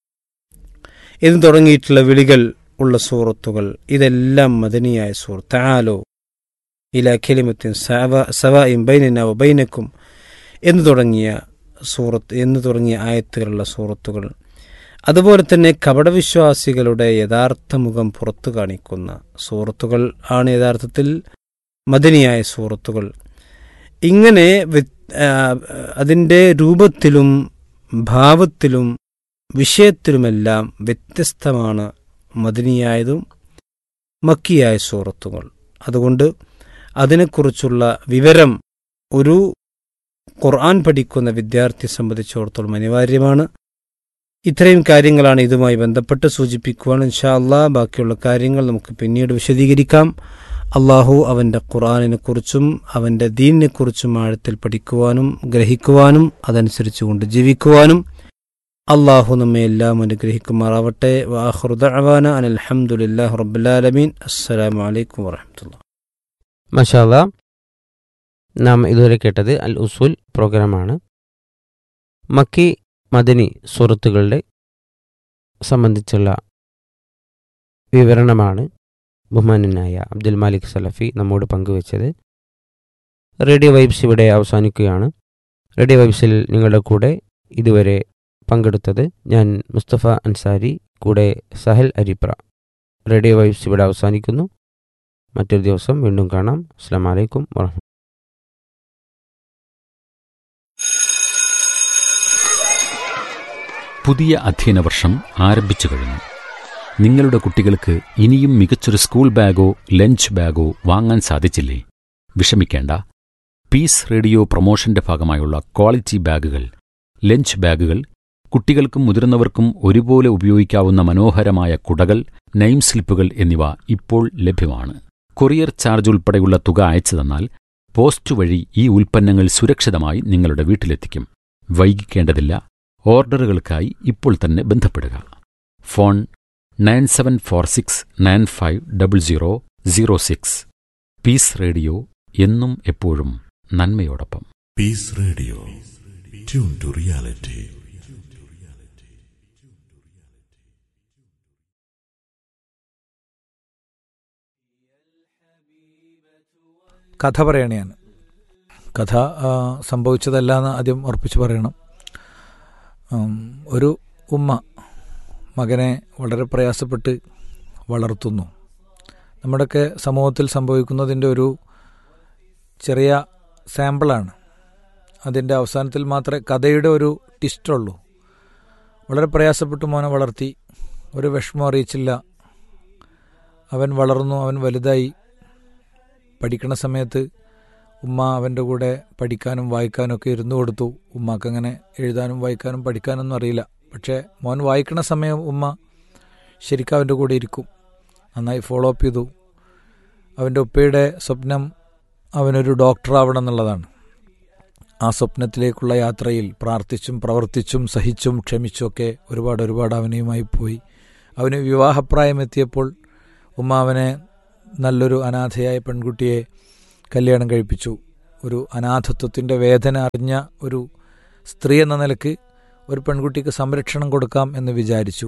എന്ന് തുടങ്ങിയിട്ടുള്ള വിളികൾ ഉള്ള സൂറത്തുകൾ ഇതെല്ലാം മദനിയായ സൂറത്ത് ആലോ ഇല ഖലിമത്തിൻ സവായും ബൈനന ബൈനക്കും എന്ന് തുടങ്ങിയ സൂറത്ത് എന്ന് തുടങ്ങിയ ആയത്തുകളുള്ള സൂറത്തുകൾ അതുപോലെ തന്നെ കപടവിശ്വാസികളുടെ യഥാർത്ഥ മുഖം പുറത്തു കാണിക്കുന്ന സൂറത്തുകൾ ആണ് യഥാർത്ഥത്തിൽ മദനിയായ സൂറത്തുകൾ ഇങ്ങനെ വ്യത്- ആ, അതിൻ്റെ രൂപത്തിലും ഭാവത്തിലും വിഷയത്തിലുമെല്ലാം വ്യത്യസ്തമാണ് മദനിയായതും മക്കിയായ സൂറത്തുകൾ അതുകൊണ്ട് അതിനെക്കുറിച്ചുള്ള വിവരം ഒരു ഖുർആൻ പഠിക്കുന്ന വിദ്യാർത്ഥി സംബന്ധിച്ചിടത്തോളം അനിവാര്യമാണ് ഇത്രയും കാര്യങ്ങളാണ് ഇതുമായി ബന്ധപ്പെട്ട് സൂചിപ്പിക്കുവാൻ ഇൻഷാ അള്ളാ ബാക്കിയുള്ള കാര്യങ്ങൾ നമുക്ക് പിന്നീട് വിശദീകരിക്കാം അള്ളാഹു അവൻ്റെ ഖുർആാനിനെക്കുറിച്ചും അവൻ്റെ ദീനിനെക്കുറിച്ചും ആഴത്തിൽ പഠിക്കുവാനും ഗ്രഹിക്കുവാനും അതനുസരിച്ച് കൊണ്ട് ജീവിക്കുവാനും അള്ളാഹു നമ്മെ എല്ലാം അനുഗ്രഹിക്കുമാറാവട്ടെ വാഹുദാന അനൽഹമുല്ലാ റബ്ബുലാലമീൻ അസ്സലാമു അലൈക്കും വറഹമത്തുള്ള മഷാല്ല നാം ഇതുവരെ കേട്ടത് അൽ ഉസൂൽ പ്രോഗ്രാമാണ് മക്കി മദനി സുഹൃത്തുക്കളുടെ സംബന്ധിച്ചുള്ള വിവരണമാണ് ബഹുമാനനായ അബ്ദുൽ മാലിക് സലഫി നമ്മോട് പങ്കുവച്ചത് റേഡിയോ വൈബ്സ് ഇവിടെ അവസാനിക്കുകയാണ് റേഡിയോ വൈബ്സിൽ നിങ്ങളുടെ കൂടെ ഇതുവരെ പങ്കെടുത്തത് ഞാൻ മുസ്തഫ അൻസാരി കൂടെ സഹൽ അരിപ്ര റേഡിയോ വൈബ്സ് ഇവിടെ അവസാനിക്കുന്നു മറ്റൊരു ദിവസം വീണ്ടും കാണാം അസ്സാം വലൈക്കും വറഹ്മ പുതിയ അധ്യയന വർഷം ആരംഭിച്ചു കഴിഞ്ഞു നിങ്ങളുടെ കുട്ടികൾക്ക് ഇനിയും മികച്ചൊരു സ്കൂൾ ബാഗോ ലഞ്ച് ബാഗോ വാങ്ങാൻ സാധിച്ചില്ലേ വിഷമിക്കേണ്ട പീസ് റേഡിയോ പ്രൊമോഷന്റെ ഭാഗമായുള്ള ക്വാളിറ്റി ബാഗുകൾ ലഞ്ച് ബാഗുകൾ കുട്ടികൾക്കും മുതിർന്നവർക്കും ഒരുപോലെ ഉപയോഗിക്കാവുന്ന മനോഹരമായ കുടകൾ നെയിം സ്ലിപ്പുകൾ എന്നിവ ഇപ്പോൾ ലഭ്യമാണ് കൊറിയർ ചാർജ് ഉൾപ്പെടെയുള്ള തുക അയച്ചു തന്നാൽ പോസ്റ്റ് വഴി ഈ ഉൽപ്പന്നങ്ങൾ സുരക്ഷിതമായി നിങ്ങളുടെ വീട്ടിലെത്തിക്കും വൈകിക്കേണ്ടതില്ല ഓർഡറുകൾക്കായി ഇപ്പോൾ തന്നെ ബന്ധപ്പെടുക phone nine seven four six nine five double zero zero six peace radio എന്നും എപ്പോഴും നന്മയോടൊപ്പം Peace Radio. Tune to reality. കഥ പറയണയാണ് കഥ ആ, സംഭവിച്ചതല്ല എന്ന് ആദ്യം ഉറപ്പിച്ച് പറയണം ഉം, ഒരു ഉമ്മ മകനെ വളരെ പ്രയാസപ്പെട്ട് വളർത്തുന്നു നമ്മുടെയൊക്കെ സമൂഹത്തിൽ സംഭവിക്കുന്നതിൻ്റെ ഒരു ചെറിയ സാമ്പിളാണ് അതിൻ്റെ അവസാനത്തിൽ മാത്രമേ കഥയുടെ ഒരു ടിസ്റ്റുള്ളൂ വളരെ പ്രയാസപ്പെട്ട് മോനെ വളർത്തി ഒരു വിഷമം അറിയിച്ചില്ല അവൻ വളർന്നു അവൻ വലുതായി പഠിക്കണ സമയത്ത് ഉമ്മ അവൻ്റെ കൂടെ പഠിക്കാനും വായിക്കാനും ഒക്കെ ഇരുന്നു കൊടുത്തു ഉമ്മാക്ക് അങ്ങനെ എഴുതാനും വായിക്കാനും പഠിക്കാനൊന്നും അറിയില്ല പക്ഷേ മോൻ വായിക്കണ സമയം ഉമ്മ ശരിക്കും അവൻ്റെ കൂടെ ഇരിക്കും നന്നായി ഫോളോ അപ്പ് ചെയ്തു അവൻ്റെ ഉപ്പയുടെ സ്വപ്നം അവനൊരു ഡോക്ടർ ആവണം എന്നുള്ളതാണ് ആ സ്വപ്നത്തിലേക്കുള്ള യാത്രയിൽ പ്രാർത്ഥിച്ചും പ്രവർത്തിച്ചും സഹിച്ചും ക്ഷമിച്ചുമൊക്കെ ഒരുപാട് ഒരുപാട് അവനെയുമായി പോയി അവന് വിവാഹപ്രായം എത്തിയപ്പോൾ ഉമ്മ അവനെ നല്ലൊരു അനാഥയായ പെൺകുട്ടിയെ കല്യാണം കഴിപ്പിച്ചു ഒരു അനാഥത്വത്തിൻ്റെ വേദന അറിഞ്ഞ ഒരു സ്ത്രീ എന്ന നിലക്ക് ഒരു പെൺകുട്ടിക്ക് സംരക്ഷണം കൊടുക്കാം എന്ന് വിചാരിച്ചു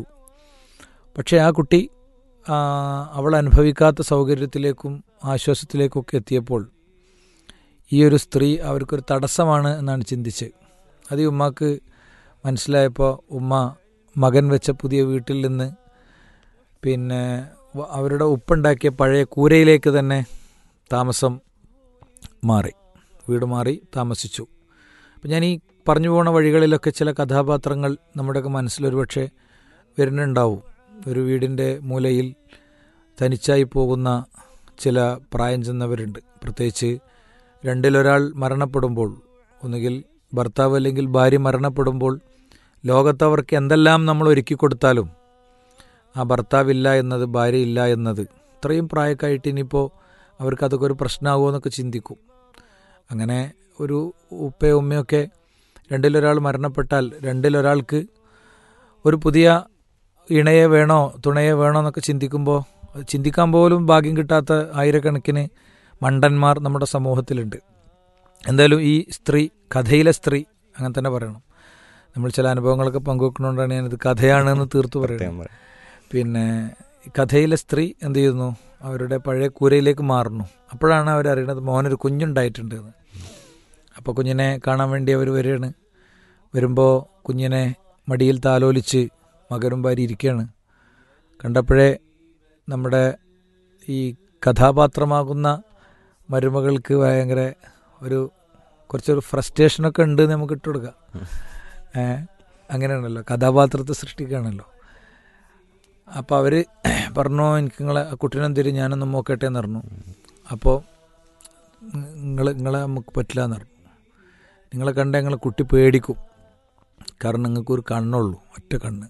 പക്ഷേ ആ കുട്ടി ആ, അവൾ അനുഭവിക്കാത്ത സൗകര്യത്തിലേക്കും ആശ്വാസത്തിലേക്കൊക്കെ എത്തിയപ്പോൾ ഈ ഒരു സ്ത്രീ അവർക്കൊരു തടസ്സമാണ് എന്നാണ് ചിന്തിച്ച് അത് ഈ ഉമ്മാക്ക് മനസ്സിലായപ്പോൾ ഉമ്മ മകൻ വെച്ച പുതിയ വീട്ടിൽ നിന്ന് പിന്നെ വ- അവരുടെ ഉപ്പുണ്ടാക്കിയ പഴയ കൂരയിലേക്ക് തന്നെ താമസം മാറി വീട് മാറി താമസിച്ചു അപ്പം ഞാൻ ഈ പറഞ്ഞു പോണ വഴികളിലൊക്കെ ചില കഥാപാത്രങ്ങൾ നമ്മുടെയൊക്കെ മനസ്സിലൊരു പക്ഷേ വരുന്നുണ്ടാവും ഒരു വീടിൻ്റെ മൂലയിൽ തനിച്ചായി പോകുന്ന ചില പ്രായം ചെന്നവരുണ്ട് പ്രത്യേകിച്ച് രണ്ടിലൊരാൾ മരണപ്പെടുമ്പോൾ ഒന്നുകിൽ ഭർത്താവ് അല്ലെങ്കിൽ ഭാര്യ മരണപ്പെടുമ്പോൾ ലോകത്തവർക്ക് എന്തെല്ലാം നമ്മൾ ഒരുക്കി കൊടുത്താലും ആ ഭർത്താവില്ല എന്നത് ഭാര്യ ഇല്ല എന്നത് ഇത്രയും പ്രായമൊക്കെയായിട്ട് ഇനിയിപ്പോൾ അവർക്ക് അതൊക്കെ ഒരു പ്രശ്നമാകുമോ എന്നൊക്കെ ചിന്തിക്കും അങ്ങനെ ഒരു ഉപ്പയോ ഉമ്മയൊക്കെ രണ്ടിലൊരാൾ മരണപ്പെട്ടാൽ രണ്ടിലൊരാൾക്ക് ഒരു പുതിയ ഇണയെ വേണോ തുണയെ വേണോ എന്നൊക്കെ ചിന്തിക്കുമ്പോൾ അത് ചിന്തിക്കാൻ പോലും ഭാഗ്യം കിട്ടാത്ത ആയിരക്കണക്കിന് മണ്ടന്മാർ നമ്മുടെ സമൂഹത്തിലുണ്ട് എന്തായാലും ഈ സ്ത്രീ കഥയിലെ സ്ത്രീ അങ്ങനെ തന്നെ പറയണം നമ്മൾ ചില അനുഭവങ്ങളൊക്കെ പങ്കുവെക്കുന്നതുകൊണ്ടാണ് ഞാനിത് കഥയാണെന്ന് തീർത്തു പറയുന്നത് പിന്നെ ഈ കഥയിലെ സ്ത്രീ എന്ത് ചെയ്യുന്നു അവരുടെ പഴയ കൂരയിലേക്ക് മാറുന്നു അപ്പോഴാണ് അവരറിയണത് മോനൊരു കുഞ്ഞുണ്ടായിട്ടുണ്ട് എന്ന് അപ്പോൾ കുഞ്ഞിനെ കാണാൻ വേണ്ടി അവർ വരികയാണ് വരുമ്പോൾ കുഞ്ഞിനെ മടിയിൽ താലോലിച്ച് മകനും ഭാര്യ ഇരിക്കുകയാണ് കണ്ടപ്പോഴേ നമ്മുടെ ഈ കഥാപാത്രമാകുന്ന മരുമകൾക്ക് ഭയങ്കര ഒരു കുറച്ചൊരു ഫ്രസ്ട്രേഷനൊക്കെ ഉണ്ട് എന്ന് നമുക്ക് ഇട്ടുകൊടുക്കാം ഏ അങ്ങനെയാണല്ലോ കഥാപാത്രത്തെ സൃഷ്ടിക്കുകയാണല്ലോ അപ്പോൾ അവർ പറഞ്ഞു എനിക്ക് നിങ്ങളെ ആ കുട്ടീനെ തരും ഞാനൊന്ന് നോക്കട്ടെ എന്ന് പറഞ്ഞു അപ്പോൾ നിങ്ങൾ നിങ്ങളെ നമുക്ക് പറ്റില്ല എന്ന് പറഞ്ഞു നിങ്ങളെ കണ്ട നിങ്ങളെ കുട്ടി പേടിക്കും കാരണം നിങ്ങൾക്ക് ഒരു കണ്ണുള്ളൂ ഒറ്റ കണ്ണ്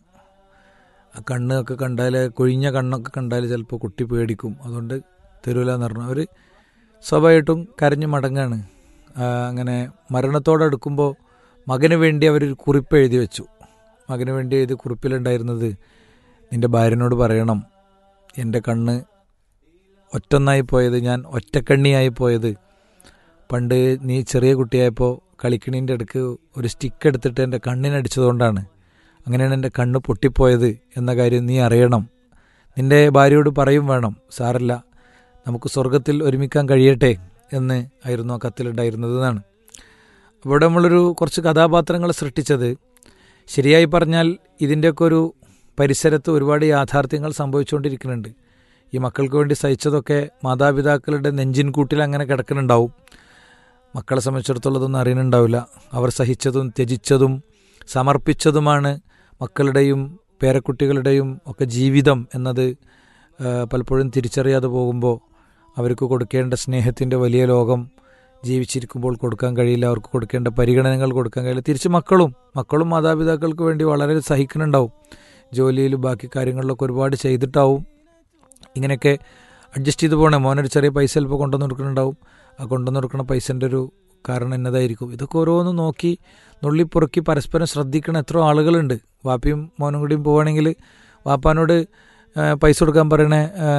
ആ കണ്ണൊക്കെ കണ്ടാൽ കൊഴിഞ്ഞ കണ്ണൊക്കെ കണ്ടാൽ ചിലപ്പോൾ കുട്ടി പേടിക്കും അതുകൊണ്ട് തരൂല എന്ന് പറഞ്ഞു അവർ സ്വാഭാവികമായിട്ടും കരഞ്ഞ് മടങ്ങാണ് ആ, അങ്ങനെ മരണത്തോടെ അടുക്കുമ്പോൾ മകന് വേണ്ടി അവരൊരു കുറിപ്പ് എഴുതി വെച്ചു മകന് വേണ്ടി എഴുതിയ കുറിപ്പിലുണ്ടായിരുന്നത് നിന്റെ ഭാര്യനോട് പറയണം എൻ്റെ കണ്ണ് ഒറ്റൊന്നായി പോയത് ഞാൻ ഒറ്റക്കണ്ണിയായി പോയത് പണ്ട് നീ ചെറിയ കുട്ടിയായപ്പോൾ കളിക്കണീൻ്റെ അടുക്ക് ഒരു സ്റ്റിക്ക് എടുത്തിട്ട് എൻ്റെ കണ്ണിനടിച്ചതുകൊണ്ടാണ് അങ്ങനെയാണ് എൻ്റെ കണ്ണ് പൊട്ടിപ്പോയത് എന്ന കാര്യം നീ അറിയണം നിന്റെ ഭാര്യയോട് പറയും വേണം സാരല്ല നമുക്ക് സ്വർഗത്തിൽ ഒരുമിക്കാൻ കഴിയട്ടെ എന്ന് ആയിരുന്നു ആ കത്തിലുണ്ടായിരുന്നത് എന്നാണ് അവിടെ നമ്മളൊരു കുറച്ച് കഥാപാത്രങ്ങൾ സൃഷ്ടിച്ചത് ശരിയായി പറഞ്ഞാൽ ഇതിൻ്റെയൊക്കെ ഒരു പരിസരത്ത് ഒരുപാട് യാഥാർത്ഥ്യങ്ങൾ സംഭവിച്ചുകൊണ്ടിരിക്കുന്നുണ്ട് ഈ മക്കൾക്ക് വേണ്ടി സഹിച്ചതൊക്കെ മാതാപിതാക്കളുടെ നെഞ്ചിൻ കൂട്ടിൽ അങ്ങനെ കിടക്കുന്നുണ്ടാവും മക്കളെ സംബന്ധിച്ചിടത്തോളം ഇതൊന്നും അറിയുന്നുണ്ടാവില്ല അവർ സഹിച്ചതും ത്യജിച്ചതും സമർപ്പിച്ചതുമാണ് മക്കളുടെയും പേരക്കുട്ടികളുടെയും ഒക്കെ ജീവിതം എന്നത് ആ, പലപ്പോഴും തിരിച്ചറിയാതെ പോകുമ്പോൾ അവർക്ക് കൊടുക്കേണ്ട സ്നേഹത്തിൻ്റെ വലിയ ലോകം ജീവിച്ചിരിക്കുമ്പോൾ കൊടുക്കാൻ കഴിയില്ല അവർക്ക് കൊടുക്കേണ്ട പരിഗണനകൾ കൊടുക്കാൻ കഴിയില്ല തിരിച്ച് മക്കളും മക്കളും മാതാപിതാക്കൾക്ക് വേണ്ടി വളരെ സഹിക്കുന്നുണ്ടാവും ജോലിയിലും ബാക്കി കാര്യങ്ങളിലൊക്കെ ഒരുപാട് ചെയ്തിട്ടാവും ഇങ്ങനെയൊക്കെ അഡ്ജസ്റ്റ് ചെയ്ത് പോകണേ മോനൊരു ചെറിയ പൈസ ചിലപ്പോൾ കൊണ്ടുവന്ന് കൊടുക്കുന്നുണ്ടാവും ആ കൊണ്ടുവന്ന് കൊടുക്കുന്ന പൈസൻ്റെ ഒരു കാരണം എന്നതായിരിക്കും ഇതൊക്കെ ഓരോന്ന് നോക്കി നുള്ളിപ്പുറക്കി പരസ്പരം ശ്രദ്ധിക്കണ എത്രയോ ആളുകളുണ്ട് വാപ്പിയും മോനും കൂടിയും പോവുകയാണെങ്കിൽ വാപ്പാനോട് ആ, പൈസ കൊടുക്കാൻ പറയണ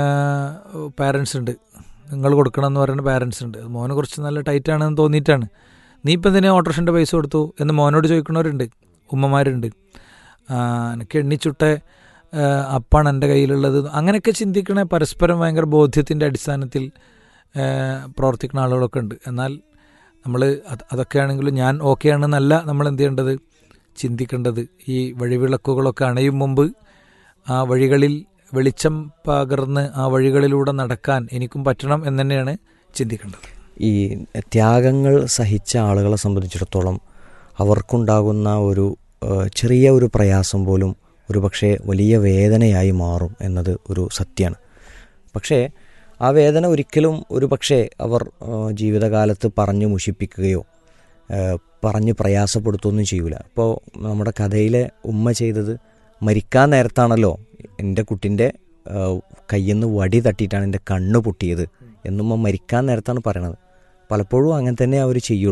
പാരൻസ് ഉണ്ട് നിങ്ങൾ കൊടുക്കണം എന്ന് പറയുന്ന പാരൻസ് ഉണ്ട് അത് മോന് കുറച്ച് നല്ല ടൈറ്റ് ആണെന്ന് തോന്നിയിട്ടാണ് നീ ഇപ്പം എന്തിനാ ഓട്ടോറിക്ഷൻ്റെ പൈസ കൊടുത്തു എന്ന് മോനോട് ചോദിക്കുന്നവരുണ്ട് ഉമ്മമാരുണ്ട് ആ, എനിക്ക് എണ്ണിച്ചുട്ട ആ, അപ്പാണ് എൻ്റെ കയ്യിലുള്ളത് അങ്ങനെയൊക്കെ ചിന്തിക്കണ പരസ്പരം ഭയങ്കര ബോധ്യത്തിൻ്റെ അടിസ്ഥാനത്തിൽ ആ, പ്രവർത്തിക്കുന്ന ആളുകളൊക്കെ ഉണ്ട് എന്നാൽ നമ്മൾ അത് അതൊക്കെയാണെങ്കിലും ഞാൻ ഓക്കെ ആണെന്നല്ല നമ്മൾ എന്ത് ചെയ്യേണ്ടത് ചിന്തിക്കേണ്ടത് ഈ വഴിവിളക്കുകളൊക്കെ അണയും മുമ്പ് ആ വഴികളിൽ വെളിച്ചം പകർന്ന് ആ വഴികളിലൂടെ നടക്കാൻ എനിക്കും പറ്റണം എന്ന് തന്നെയാണ് ചിന്തിക്കേണ്ടത് ഈ ത്യാഗങ്ങൾ സഹിച്ച ആളുകളെ സംബന്ധിച്ചിടത്തോളം അവർക്കുണ്ടാകുന്ന ഒരു ഏഹ്, ചെറിയ ഒരു പ്രയാസം പോലും ഒരു പക്ഷേ വലിയ വേദനയായി മാറും എന്നത് ഒരു സത്യമാണ് പക്ഷേ ആ വേദന ഒരിക്കലും ഒരു പക്ഷേ അവർ ഏഹ്, ജീവിതകാലത്ത് പറഞ്ഞു മുഷിപ്പിക്കുകയോ ഏഹ്, പറഞ്ഞ് പ്രയാസപ്പെടുത്തുകയൊന്നും ചെയ്യൂല ഇപ്പോൾ നമ്മുടെ കഥയിലെ ഉമ്മ ചെയ്തത് മരിക്കാൻ നേരത്താണല്ലോ എൻ്റെ കുട്ടിൻ്റെ കയ്യിൽ നിന്ന് വടി തട്ടിയിട്ടാണ് എൻ്റെ കണ്ണ് പൊട്ടിയത് എന്നുമ്മ മരിക്കാൻ നേരത്താണ് പറയണത് പലപ്പോഴും അങ്ങനെ തന്നെ അവർ ചെയ്യുള്ളൂ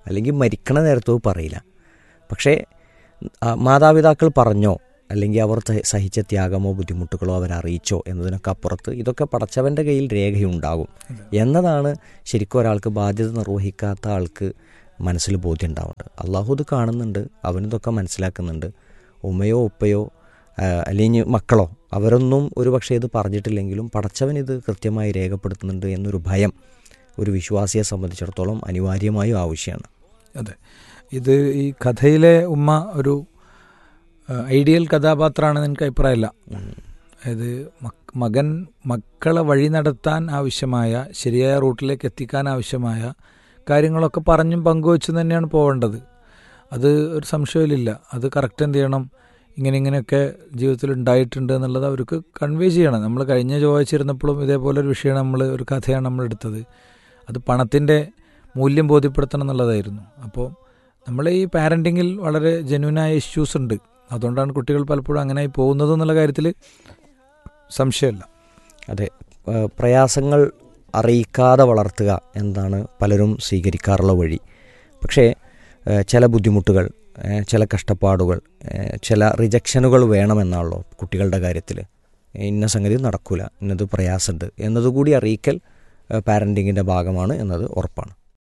അല്ലെങ്കിൽ മരിക്കണ നേരത്തോ പറയില്ല പക്ഷേ ആ, മാതാപിതാക്കൾ പറഞ്ഞോ അല്ലെങ്കിൽ അവർ സഹ- സഹിച്ച ത്യാഗമോ ബുദ്ധിമുട്ടുകളോ അവരറിയിച്ചോ എന്നതിനൊക്കെ അപ്പുറത്ത് ഇതൊക്കെ പടച്ചവൻ്റെ കയ്യിൽ രേഖയുണ്ടാകും എന്നതാണ് ശരിക്കും ഒരാൾക്ക് ബാധ്യത നിർവഹിക്കാത്ത ആൾക്ക് മനസ്സിൽ ബോധ്യം ഉണ്ടാവേണ്ടത് അള്ളാഹു ഇത് കാണുന്നുണ്ട് അവനിതൊക്കെ മനസ്സിലാക്കുന്നുണ്ട് ഉമ്മയോ ഉപ്പയോ ആ, അല്ലെങ്കിൽ മക്കളോ അവരൊന്നും ഒരു പക്ഷേ ഇത് പറഞ്ഞിട്ടില്ലെങ്കിലും പടച്ചവൻ ഇത് കൃത്യമായി രേഖപ്പെടുത്തുന്നുണ്ട് എന്നൊരു ഭയം ഒരു വിശ്വാസിയെ സംബന്ധിച്ചിടത്തോളം അനിവാര്യമായും ആവശ്യമാണ് അതെ ഇത് ഈ കഥയിലെ ഉമ്മ ഒരു ആ, ഐഡിയൽ കഥാപാത്രമാണെന്ന് എനിക്ക് അഭിപ്രായമില്ല അതായത് മക്- മകൻ മക്കളെ വഴി നടത്താൻ ആവശ്യമായ ശരിയായ റൂട്ടിലേക്ക് എത്തിക്കാൻ ആവശ്യമായ കാര്യങ്ങളൊക്കെ പറഞ്ഞും പങ്കുവച്ചും തന്നെയാണ് പോവേണ്ടത് അത് ഒരു സംശയമില്ല അത് കറക്റ്റ് എന്ത് ചെയ്യണം ഇങ്ങനെ ഇങ്ങനെയൊക്കെ ജീവിതത്തിൽ ഉണ്ടായിട്ടുണ്ട് എന്നുള്ളത് അവർക്ക് കൺവേ ചെയ്യണം നമ്മൾ കഴിഞ്ഞ ചൊവ്വാഴ്ചയിരുന്നപ്പോഴും ഇതേപോലെ ഒരു വിഷയമാണ് നമ്മൾ ഒരു കഥയാണ് നമ്മൾ എടുത്തത് അത് പണത്തിൻ്റെ മൂല്യം ബോധ്യപ്പെടുത്തണം എന്നുള്ളതായിരുന്നു അപ്പോൾ നമ്മൾ ഈ പാരൻറ്റിങ്ങിൽ വളരെ ജെന്യൂനായ ഇഷ്യൂസ് ഉണ്ട് അതുകൊണ്ടാണ് കുട്ടികൾ പലപ്പോഴും അങ്ങനെയായി പോകുന്നത് എന്നുള്ള കാര്യത്തിൽ സംശയമല്ല അതെ ഏഹ് പ്രയാസങ്ങൾ അറിയിക്കാതെ വളർത്തുക എന്നതാണ് പലരും സ്വീകരിക്കാറുള്ള വഴി പക്ഷേ ഏഹ് ചില ബുദ്ധിമുട്ടുകൾ ഏഹ് ചില കഷ്ടപ്പാടുകൾ ഏഹ് ചില റിജക്ഷനുകൾ വേണമെന്നാണല്ലോ കുട്ടികളുടെ കാര്യത്തിൽ ഇന്ന സംഗതി നടക്കൂല ഇന്നത് പ്രയാസമുണ്ട് എന്നതുകൂടി അറിയിക്കൽ പാരൻറ്റിങ്ങിൻ്റെ ഭാഗമാണ് എന്നത് ഉറപ്പാണ്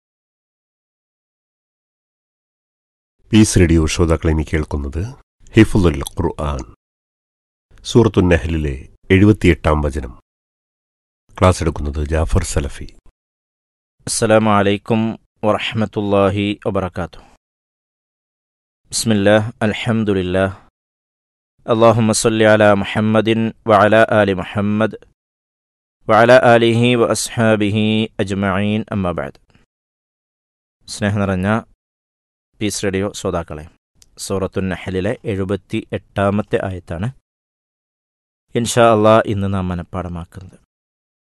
പീസ് റേഡിയോ ശ്രോതാക്കളെ ഇനി കേൾക്കുന്നത് ഹിഫുൽ ഖുർആൻ സൂറത്തു നെഹലിലെ എഴുപത്തിയെട്ടാം വചനം ക്ലാസ് എടുക്കുന്നത് ജാഫർ സലഫി السلام عليكم ورحمة الله وبركاته بسم الله الحمد لله اللهم صل على محمد وعلى آل محمد وعلى آله وأصحابه أجمعين أما بعد സ്നേഹം നിറഞ്ഞ പീസ് റേഡിയോ ശ്രോതാക്കളെ സൂറത്തു നഹലിലെ എഴുപത്തി എട്ടാമത്തെ ആയത്താണ് ഇൻഷാ അള്ളാഹ് ഇന്ന് നാം മനഃപ്പാടമാക്കുന്നത്